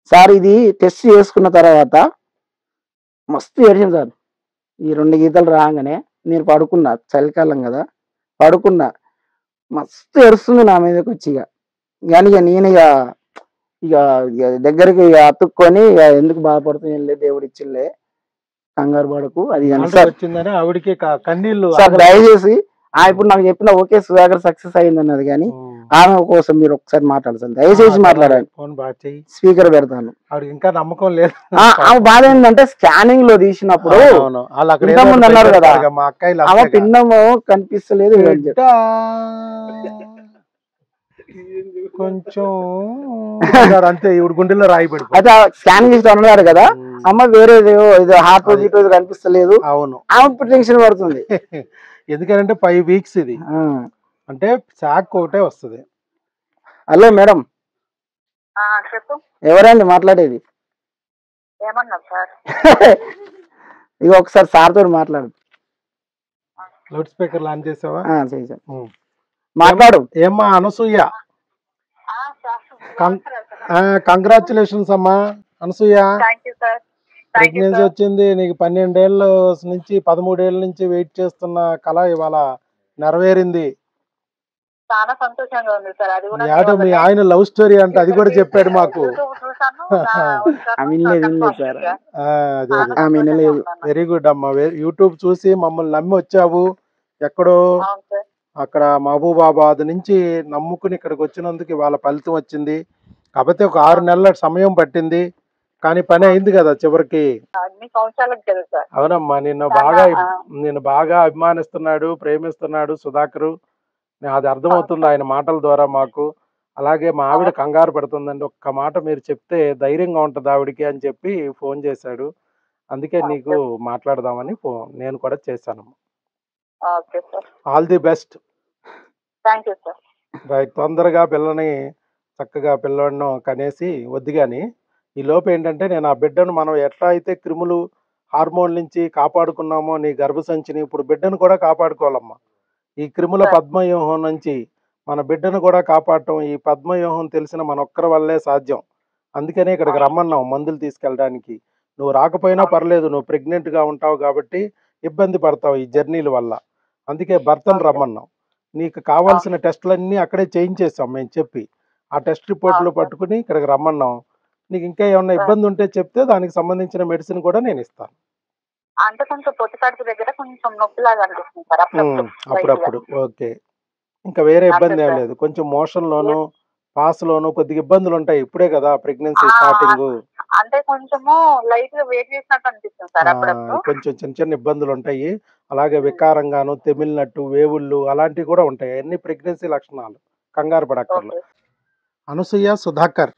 Sir ఇది test చేసుకున్న తర్వాత మస్తు ఏడిచింది సార్ ఈ రెండు గీతలు రాగానే నేను పడుకున్నా చలికాలం కదా పడుకున్నా మస్తు ఏడుస్తుంది నా మీదకి వచ్చి ఇక కానీ ఇక నేను ఇక ఇక ఇక దగ్గరికి ఇక అతుక్కొని ఇక ఎందుకు బాధపడుతుంది లేదు దేవుడు ఇచ్చిలే కంగారు పడకు అది అని ఆల్రెడీ సార్ వచ్చిందని ఆవిడకి క- కన్నీళ్లు సార్ ఆగలేదు. దయచేసి ఆ ఇప్పుడు నాకు చెప్పిన ఓకే సుధాకర్ సక్సెస్ అయింది అన్నది కానీ ఉమ్. ఆమె కోసం మీరు ఒకసారి మాట్లాడాలి సార్ దయచేసి మాట్లాడాలి ఫోన్ బాగా చెయ్యి స్పీకర్ పెడతాను ఆవిడకి ఇంకా నమ్మకం లేదు ఆ ఆమె బాధ ఏంటంటే స్కానింగ్ లో తీసినప్పుడు అవును వాళ్ళు అక్కడ ఇంతకు ఏదో ముందు అన్నారు కదా. భయపెడతారుగా, మా అక్కాయిలు ఆమె అంతేగా. పిండము కనిపిస్తలేదు ఏం చెప్ప- బిడ్డ, కొంచెం అన్నాడు అంతే ఇవిడు గుండెల్లో రాయి పడిపో అయితే స్కాన్ చేసి అన్నారు కదా అమ్మ వేరేది ఇది హార్ట్ అది. ఇటు కనిపిస్తలేదు అవును ఆమె ఇప్పుడు టెన్షన్ పడుతుంది ఎందుకంటే ఫైవ్ వీక్స్ ఇది ఆ. అంటే శాక్ ఒకటే వస్తుంది హలో మేడం ఆ, చెప్పు ఎవరండి మాట్లాడేది ఏమన్నా సార్ ఇక ఒకసారి సార్ తోటి మాట్లాడు లౌడ్ స్పీకర్ ఆన్ చేసావా ఆ, చెయ్యి సార్ ఉమ్. మాట్లాడు ఏమ్మా అనసూయ ఆ, సార్ కం- కంగ్రాచులేషన్స్ అమ్మా Anasuya thank you sir thank you pregnancy sir వచ్చింది నీకు పన్నెండేళ్ళ నుంచి పదమూడేళ్ళ నుంచి వెయిట్ చేస్తున్న కళ ఇవాళ నెరవేరింది చాలా సంతోషంగా ఉంది సార్ అది కూడా యాడో మీ ఆయన లవ్ స్టోరీ అంటే అది కూడా చెప్పాడు మాకు యూట్యూబ్ చూసాను నా వచ్చాను, ఆ వినలేదు, చాలా వినలేదు సార్. సంతోషంగా. ఆ, అదే అదే ఆమె వినలేదు. ఉన్నాను. వెరీ గుడ్ అమ్మా వె- యూట్యూబ్ చూసి మమ్మల్ని నమ్మి వచ్చావు ఎక్కడో అవును సార్ అక్కడ మహబూబాబాద్ నుంచి నమ్ముకుని ఇక్కడికి వచ్చినందుకు ఇవాళ ఫలితం వచ్చింది కాకపోతే ఒక ఆరు నెలల సమయం పట్టింది కానీ పని అయింది కదా చివరికి అన్ని సంవత్సరాలకు కదా సార్ అవునమ్మా నిన్ను చాలా, బాగా ఆ. నిన్ను బాగా అభిమానిస్తున్నాడు ప్రేమిస్తున్నాడు సుధాకరు నే- అది అర్థమవుతుంది ఆయన మాటల ద్వారా మాకు అలాగే మా ఆవిడ కంగారు పడుతుందండి ఒక్క మాట మీరు చెప్తే ధైర్యంగా ఉంటుంది ఆవిడకి అని చెప్పి ఫోన్ చేశాడు అందుకే నీకు మాట్లాడదామని ఫోన్ నేను కూడా చేశాను okay sir all the best thank you sir right తొందరగా పిల్లని చక్కగా పిల్లలను కనేసి వద్దు కానీ ఈ లోపు ఏంటంటే నేను ఆ బిడ్డను మనం ఎట్లా అయితే క్రిములు హార్మోన్ నుంచి కాపాడుకున్నామో నీ గర్భసంచిని ఇప్పుడు బిడ్డను కూడా కాపాడుకోవాలమ్మా ఈ క్రిముల సరే. పద్మవ్యూహం నుంచి మన బిడ్డను కూడా కాపాడటం ఈ పద్మవ్యూహం తెలిసిన మన ఒక్కరి వల్లే సాధ్యం అందుకనే ఇక్కడికి రమ్మన్నాం మందులు తీసుకెళ్ళడానికి నువ్వు రాకపోయినా పర్లేదు నువ్వు pregnant గా ఉంటావు కాబట్టి ఇబ్బంది పడతావు ఈ జర్నీల వల్ల అందుకే భర్తను Okay. రమ్మన్నాం నీకు కావాల్సిన టెస్టులన్నీ అక్కడే చేయించేసాం మేము చెప్పి ఆ టెస్ట్ రిపోర్ట్లు Okay. పట్టుకుని ఇక్కడికి రమ్మన్నాం నీకు ఇంకా ఏమన్నా ఇబ్బంది ఉంటే చెప్తే దానికి సంబంధించిన మెడిసిన్ కూడా నేను ఇస్తాను అంటే కొంచెం పొత్తి కడుపు దగ్గర కొంచెం నొప్పిలాగా అనిపిస్తుంది సార్ అప్పుడప్పుడు ఉమ్, అప్పుడప్పుడు ఓకే ఇంకా వేరే అదే ఇబ్బంది ఏం సార్. లేదు కొంచెం మోషన్ లోను పాస్ లోను కొద్దిగా ఇబ్బందులు ఉంటాయి ఇప్పుడే కదా ప్రెగ్నెన్సీ ఆ, స్టార్టింగ్ అంటే కొంచెము లైట్ గా వెయిట్ చేసినట్టు అనిపిస్తుంది సార్ అప్పుడప్పుడు కొంచెం చిన్న చిన్న ఇబ్బందులు ఉంటాయి అలాగే వికారంగాను తెమిలినట్టు వేవుళ్ళు అలాంటివి కూడా ఉంటాయి అన్ని ప్రెగ్నెన్సీ లక్షణాలు కంగారు పడక్కర్లేదు ఓకే అనసూయ సుధాకర్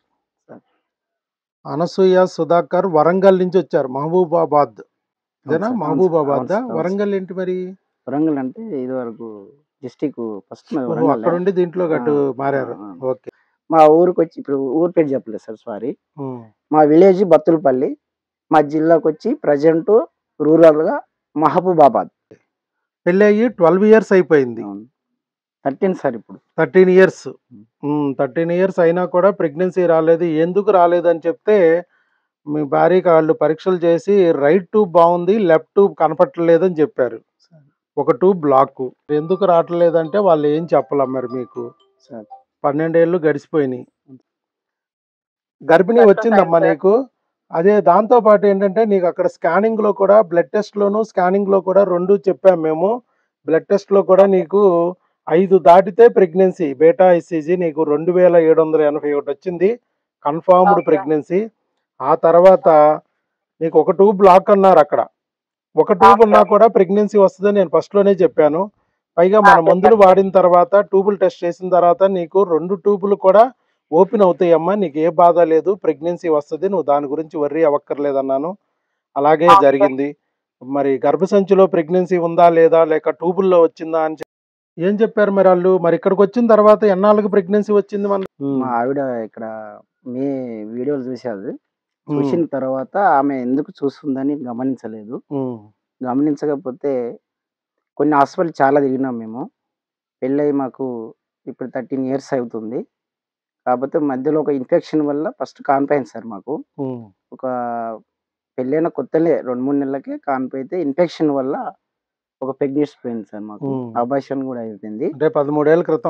అనసూయ సుధాకర్ వరంగల్ నుంచి వచ్చారు మహబూబాబాద్ ఇదేనా అవును సార్, మహబూబాబాద్ అవును సార్, అవును సార్. వరంగల్ ఏంటి మరి వరంగల్ అంటే ఇది వరకు డిస్టిక్ ఫస్ట్ ఓహో, అక్కడ ఉండి దీంట్లో గట్టు ఆ, మారారు ఆ, ఆ. ఓకే మా ఊరికి వచ్చి ఇప్పుడు ఊరు పేరు చెప్పలేదు సార్ సారీ ఉమ్. మా విలేజ్ బత్తులపల్లి మా జిల్లాకు వచ్చి ప్రజెంట్ రూరల్ గా మహబూబాబాద్ పెళ్ళి అయ్యి ట్వెల్వ్ ఇయర్స్ అయిపోయింది థర్టీన్ సార్ ఇప్పుడు థర్టీన్ ఇయర్స్ థర్టీన్ ఇయర్స్ అయినా కూడా ప్రెగ్నెన్సీ రాలేదు ఎందుకు రాలేదు అని చెప్తే మీ భార్యకి వాళ్ళు పరీక్షలు చేసి రైట్ ట్యూబ్ బాగుంది లెఫ్ట్ ట్యూబ్ కనపట్టలేదని చెప్పారు ఒక ట్యూబ్ బ్లాక్ ఎందుకు రావట్లేదంటే వాళ్ళు ఏం చెప్పలే మరి మీకు సార్ పన్నెండేళ్ళు గడిచిపోయినాయి గర్భిణీ That's వచ్చిందమ్మా fine, sir. నీకు అదే దాంతో పాటు ఏంటంటే నీకు అక్కడ స్కానింగ్ లో కూడా బ్లడ్ టెస్ట్ లోను స్కానింగ్ లో కూడా రెండు చెప్పాము మేము బ్లడ్ టెస్ట్ లో కూడా నీకు ఐదు దాటితే ప్రెగ్నెన్సీ బేటా ఐసీజీ నీకు రెండు వేల ఏడు వందల ఎనభై ఒకటి వచ్చింది కన్ఫర్మ్డ్ Okay. ప్రెగ్నెన్సీ ఆ తర్వాత నీకు ఒక ట్యూబ్ బ్లాక్ అన్నారు అక్కడ ఒక ట్యూబ్ Okay. ఉన్నా కూడా ప్రెగ్నెన్సీ వస్తుందని నేను ఫస్ట్ లోనే చెప్పాను పైగా మన Okay, మందులు sir. వాడిన తర్వాత ట్యూబులు టెస్ట్ చేసిన తర్వాత నీకు రెండు ట్యూబులు కూడా ఓపెన్ అవుతాయమ్మా నీకు ఏ బాధ లేదు ప్రెగ్నెన్సీ వస్తుంది నువ్వు దాని గురించి వర్రీ అవ్వక్కర్లేదన్నాను అలాగే Okay. జరిగింది మరి గర్భసంచిలో ప్రెగ్నెన్సీ ఉందా లేదా లేక ట్యూబుల్లో వచ్చిందా అని చెప్పి ఏం చెప్పారు మరి వాళ్ళు మరి ఇక్కడికి వచ్చిన తర్వాత ఎన్నాళ్ళకి ప్రెగ్నెన్సీ వచ్చింది మన మా ఆవిడ ఇక్కడ మీ వీడియోలు చూసేది చూసిన తర్వాత ఆమె ఎందుకు చూస్తుందని గమనించలేదు ఉమ్, గమనించకపోతే కొన్ని హాస్పిటల్ చాలా తిరిగినాం మేము పెళ్ళయి మాకు ఇప్పుడు థర్టీన్ ఇయర్స్ అవుతుంది కాకపోతే మధ్యలో ఒక ఇన్ఫెక్షన్ వల్ల ఫస్ట్ కానిపోయింది సార్ మాకు ఉమ్, ఒక పెళ్ళైన కొత్తలే రెండు మూడు నెలలకే కానిపోయితే ఇన్ఫెక్షన్ వల్ల ఒక ప్రెగ్నెన్సీ పోయింది సార్ మాకు ఉమ్. అబార్షన్ కూడా అయిపోయింది అంటే పదమూడేళ్ల క్రితం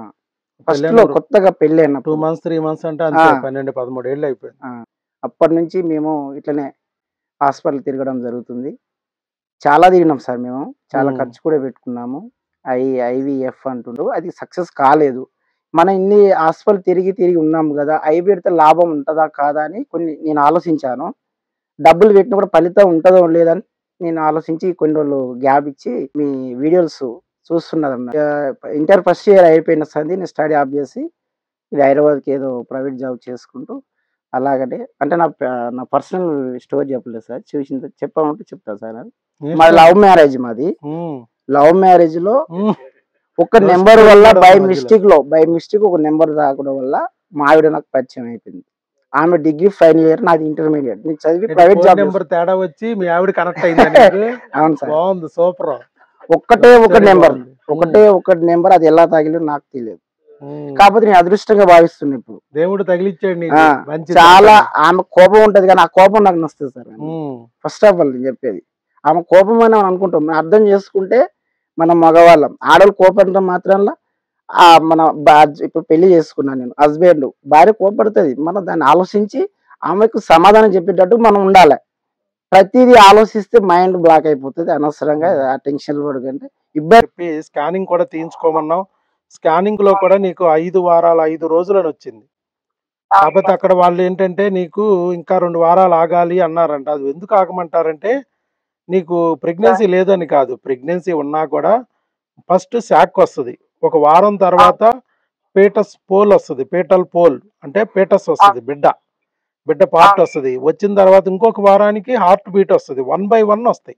ఫస్ట్ పెళ్ళైన లో రో- కొత్తగా పెళ్ళి టూ అయినప్పుడు మంత్స్ త్రీ మంత్స్ అంటే అంతే ఆ. పన్నెండు పదమూడేళ్ళు అయిపోయింది అప్పటి నుంచి మేము ఇట్లనే హాస్పిటల్ తిరగడం జరుగుతుంది చాలా తిరిగినాం సార్ మేము చాలా మ్మ్. ఖర్చు కూడా పెట్టుకున్నాము ఐ ఐవిఎఫ్ అంటుండ్రు అది సక్సెస్ కాలేదు మనం ఇన్ని హాస్పిటల్ తిరిగి తిరిగి ఉన్నాం కదా ఐ పెడితే లాభం ఉంటుందా కాదా అని కొన్ని నేను ఆలోచించాను డబ్బులు పెట్టినా కూడా ఫలితం ఉంటుందో లేదని నేను ఆలోచించి కొన్ని రోజులు గ్యాప్ ఇచ్చి మీ వీడియోస్ చూస్తున్నదన్న ఇంటర్ ఫస్ట్ ఇయర్ అయిపోయిన సంది నేను స్టడీ ఆఫ్ చేసి ఇది హైదరాబాద్కి ఏదో ప్రైవేట్ జాబ్ చేసుకుంటూ అలాగనే అంటే నా ప- నా పర్సనల్ స్టోరీ చెప్పలేదు సార్ చూసిన చెప్పామంటే చెప్తా సార్ ఏం మాది సార్? లవ్ మ్యారేజ్ మాది ఉమ్, లవ్ మ్యారేజ్ లో ఉమ్, ఒక Love నెంబర్ story వల్ల కూడా బై మధ్యలో. మిస్టేక్ లో బై మిస్టేక్ ఒక నెంబర్ తాగడం వల్ల మా ఆవిడ నాకు పరిచయం అయిపోయింది ఆమె డిగ్రీ ఫైనల్ ఇయర్ నాది ఇంటర్మీడియట్ నేను చదివి ఏంటి, ప్రైవేట్ ఫోన్ జాబ్ నెంబర్ తేడా వచ్చి మీ ఆవిడ కనెక్ట్ అయిందా నీకు? అవును సార్ బాగుంది సూపర్ ఒక్కటే ఒక నెంబర్ ఒకటే ఒక నెంబర్ అది ఎలా తగిలిందో నాకు తెలియదు కాకపోతే నేను అదృష్టంగా భావిస్తున్నా ఇప్పుడు దేవుడు తగిలిచ్చాడు నీకు ఆ, మంచి చాలా ఆమె కోపం ఉంటది కానీ ఆ కోపం నాకు నచ్చుతుంది sir um, first of all నేను చెప్పేది ఆమె కోపం అని మనం అనుకుంటాం మనం అర్థం చేసుకుంటే మనం మగవాళ్ళం ఆడవాళ్ళు కోపంతో మాత్రంలో ఆ మన బా- ఇప్పుడు పెళ్లి చేసుకున్నాను నేను హస్బెండ్ భార్య కోపడుతుంది మనం దాన్ని ఆలోచించి ఆమెకు సమాధానం చెప్పేటట్టు మనం ఉండాలి ప్రతిదీ ఆలోచిస్తే మైండ్ బ్లాక్ అయిపోతుంది అనవసరంగా ఆ టెన్షన్ పడకంటే ఇబ్బంది చెప్పి స్కానింగ్ కూడా తీయించుకోమన్నాం స్కానింగ్ లో కూడా నీకు ఐదు వారాలు ఐదు రోజులని వచ్చింది కాకపోతే అక్కడ వాళ్ళు ఏంటంటే నీకు ఇంకా రెండు వారాలు ఆగాలి అన్నారంట అది ఎందుకు ఆగమంటారంటే నీకు ప్రెగ్నెన్సీ లేదని కాదు ప్రెగ్నెన్సీ ఉన్నా కూడా ఫస్ట్ శాక్ వస్తుంది ఒక వారం తర్వాత పేటస్ పోల్ వస్తుంది పేటల్ పోల్ అంటే పేటస్ వస్తుంది బిడ్డ బిడ్డ పార్ట్ వస్తుంది వచ్చిన తర్వాత ఇంకొక వారానికి హార్ట్ బీట్ వస్తుంది వన్ బై వన్ వస్తాయి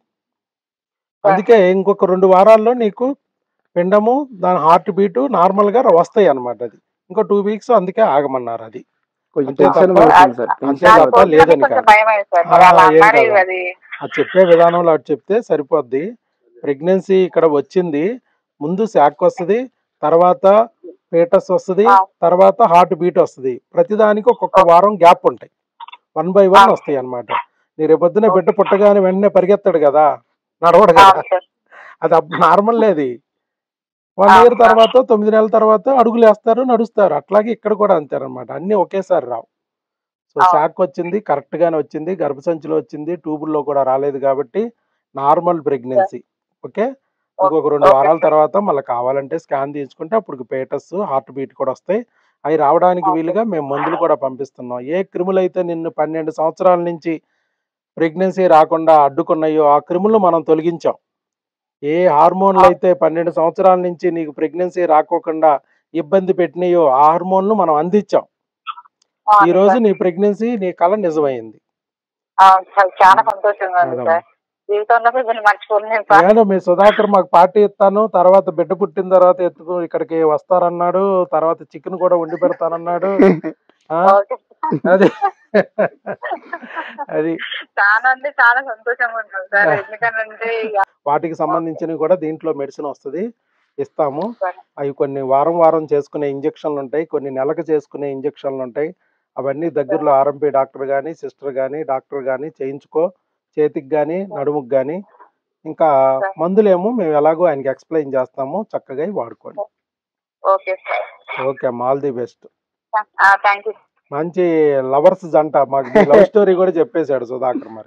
అందుకే ఇంకొక రెండు వారాల్లో నీకు పిండము దాని హార్ట్ బీట్ నార్మల్ గా వస్తాయి అన్నమాట అది ఇంకో టూ వీక్స్ అందుకే ఆగమన్నారు అది కొంచెం అంతే టెన్షన్ తప్ప- పడుతుంది సార్ అంతే టెన్షన్ తప్ప పడుతుంది. లేదని కొంచెం కాదు. భయం అయింది సార్ ఆ, అలా ఏం అన్నారు కాదు. అది అది చెప్పే విధానంలో అటు చెప్తే సరిపోద్ది ప్రెగ్నెన్సీ ఇక్కడ వచ్చింది ముందు శాక్ వస్తుంది తర్వాత పేటస్ వస్తుంది ఆ. తర్వాత హార్ట్ బీట్ వస్తుంది ప్రతిదానికి ఒక్కొక్క వారం గ్యాప్ ఉంటాయి వన్ బై వన్ ఆ. వస్తాయి అన్నమాట నీ రేపొద్దున బిడ్డ పుట్టగానే వెంటనే పరిగెత్తాడు కదా నడవడు కదా అవును సార్ అది నార్మల్ లేదు వన్ ఆ, ఇయర్ ఆ. తర్వాత తొమ్మిది నెలల తర్వాత అడుగులు వేస్తారు నడుస్తారు అట్లాగే ఇక్కడ కూడా అంతేనమాట అన్ని ఒకేసారి రావు సో ఆ. శాక్ వచ్చింది కరెక్ట్ గానే వచ్చింది గర్భసంచిలో వచ్చింది ట్యూబుల్లో కూడా రాలేదు కాబట్టి నార్మల్ ప్రెగ్నెన్సీ ఓకే ఇంకొక రెండు ఓకే వారాల సార్. తర్వాత మళ్ళీ కావాలంటే స్కాన్ తీసుకుంటే అప్పుడు పేటస్ హార్ట్ బీట్ కూడా వస్తాయి అవి రావడానికి ఓకే. వీలుగా మేము మందులు కూడా పంపిస్తున్నాం ఏ క్రిములు అయితే నిన్ను పన్నెండు సంవత్సరాల నుంచి ప్రెగ్నెన్సీ రాకుండా అడ్డుకున్నాయో ఆ క్రిములు మనం తొలగించాం ఏ హార్మోన్లు అయితే పన్నెండు సంవత్సరాల నుంచి నీకు ప్రెగ్నెన్సీ రాకోకుండా ఇబ్బంది పెట్టినాయో ఆ హార్మోన్లు మనం అందించాం అవును ఈ రోజు సార్. నీ ప్రెగ్నెన్సీ నీ కళ నిజమైంది అవును సార్ చాలా సంతోషంగా ఉంది అదమ్మా. సార్ జీవితంలో దీన్ని మర్చిపోలేను సార్ నేను మీ సుధాకర్ మాకు పార్టీ ఇస్తాను తర్వాత బిడ్డ పుట్టిన తర్వాత ఎత్తుకు ఇక్కడికి వస్తారన్నాడు తర్వాత చికెన్ కూడా వండి పెడతానన్నాడు ఆ, ఓకే అది అది చాలా అంటే చాలా సంతోషంగా ఉంటాం సార్ ఎందుకంటే ఇక వాటికి సంబంధించినవి కూడా దీంట్లో మెడిసిన్ వస్తుంది ఇస్తాము సరే. అవి కొన్ని వారం వారం చేసుకునే ఇంజక్షన్లు ఉంటాయి కొన్ని నెలకు చేసుకునే ఇంజక్షన్లు ఉంటాయి అవన్నీ దగ్గరలో ఆర్ఎంపీ డాక్టర్ కానీ సిస్టర్ కానీ డాక్టర్ కానీ చేయించుకో చేతికి కానీ నడుముకి కానీ ఇంకా మందులేమో మేము ఎలాగో ఆయనకి ఎక్స్ప్లెయిన్ చేస్తాము చక్కగా ఇవి వాడుకోండి okay sir okay all the best thank you మంచి లవర్స్ జంట మాకు లవ్ స్టోరీ కూడా చెప్పేశాడు సుధాకర్ మరి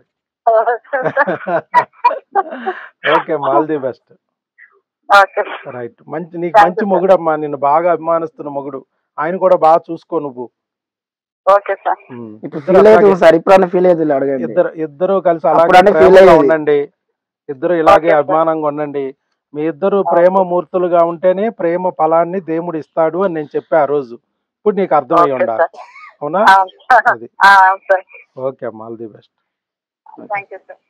okay all the best okay right మంచి నీకు Thank మంచి you, sir. మొగుడు అమ్మా నిన్ను బాగా అభిమానిస్తున్న మొగుడు ఆయన కూడా బాగా చూసుకో నువ్వు ఓకే సార్ ఉమ్. ఇప్పుడు ఇద్దరు ఫీల్ అవుతుంది అట్లాగే- సార్ ఇప్పుడన్నా ఫీల్ అవుతుంది అడగండి ఇద్దరు ఇద్దరు కలిసి అప్పుడన్నా అలాగే feel ప్రేమగా అయ్యేది. ఉండండి ఇద్దరు ఇలాగే Okay, sir. అభిమానంగా ఉండండి మీ ఇద్దరు ప్రేమ మూర్తులుగా ఉంటేనే ప్రేమ ఫలాన్ని దేవుడు ఇస్తాడు అని నేను చెప్పా ఆ రోజు ఇప్పుడు నీకు అర్థమై ఓకే ఉండాలి సార్ అవునా అవును అది అవును సార్ ఓకే అమ్మా all the best thank you sir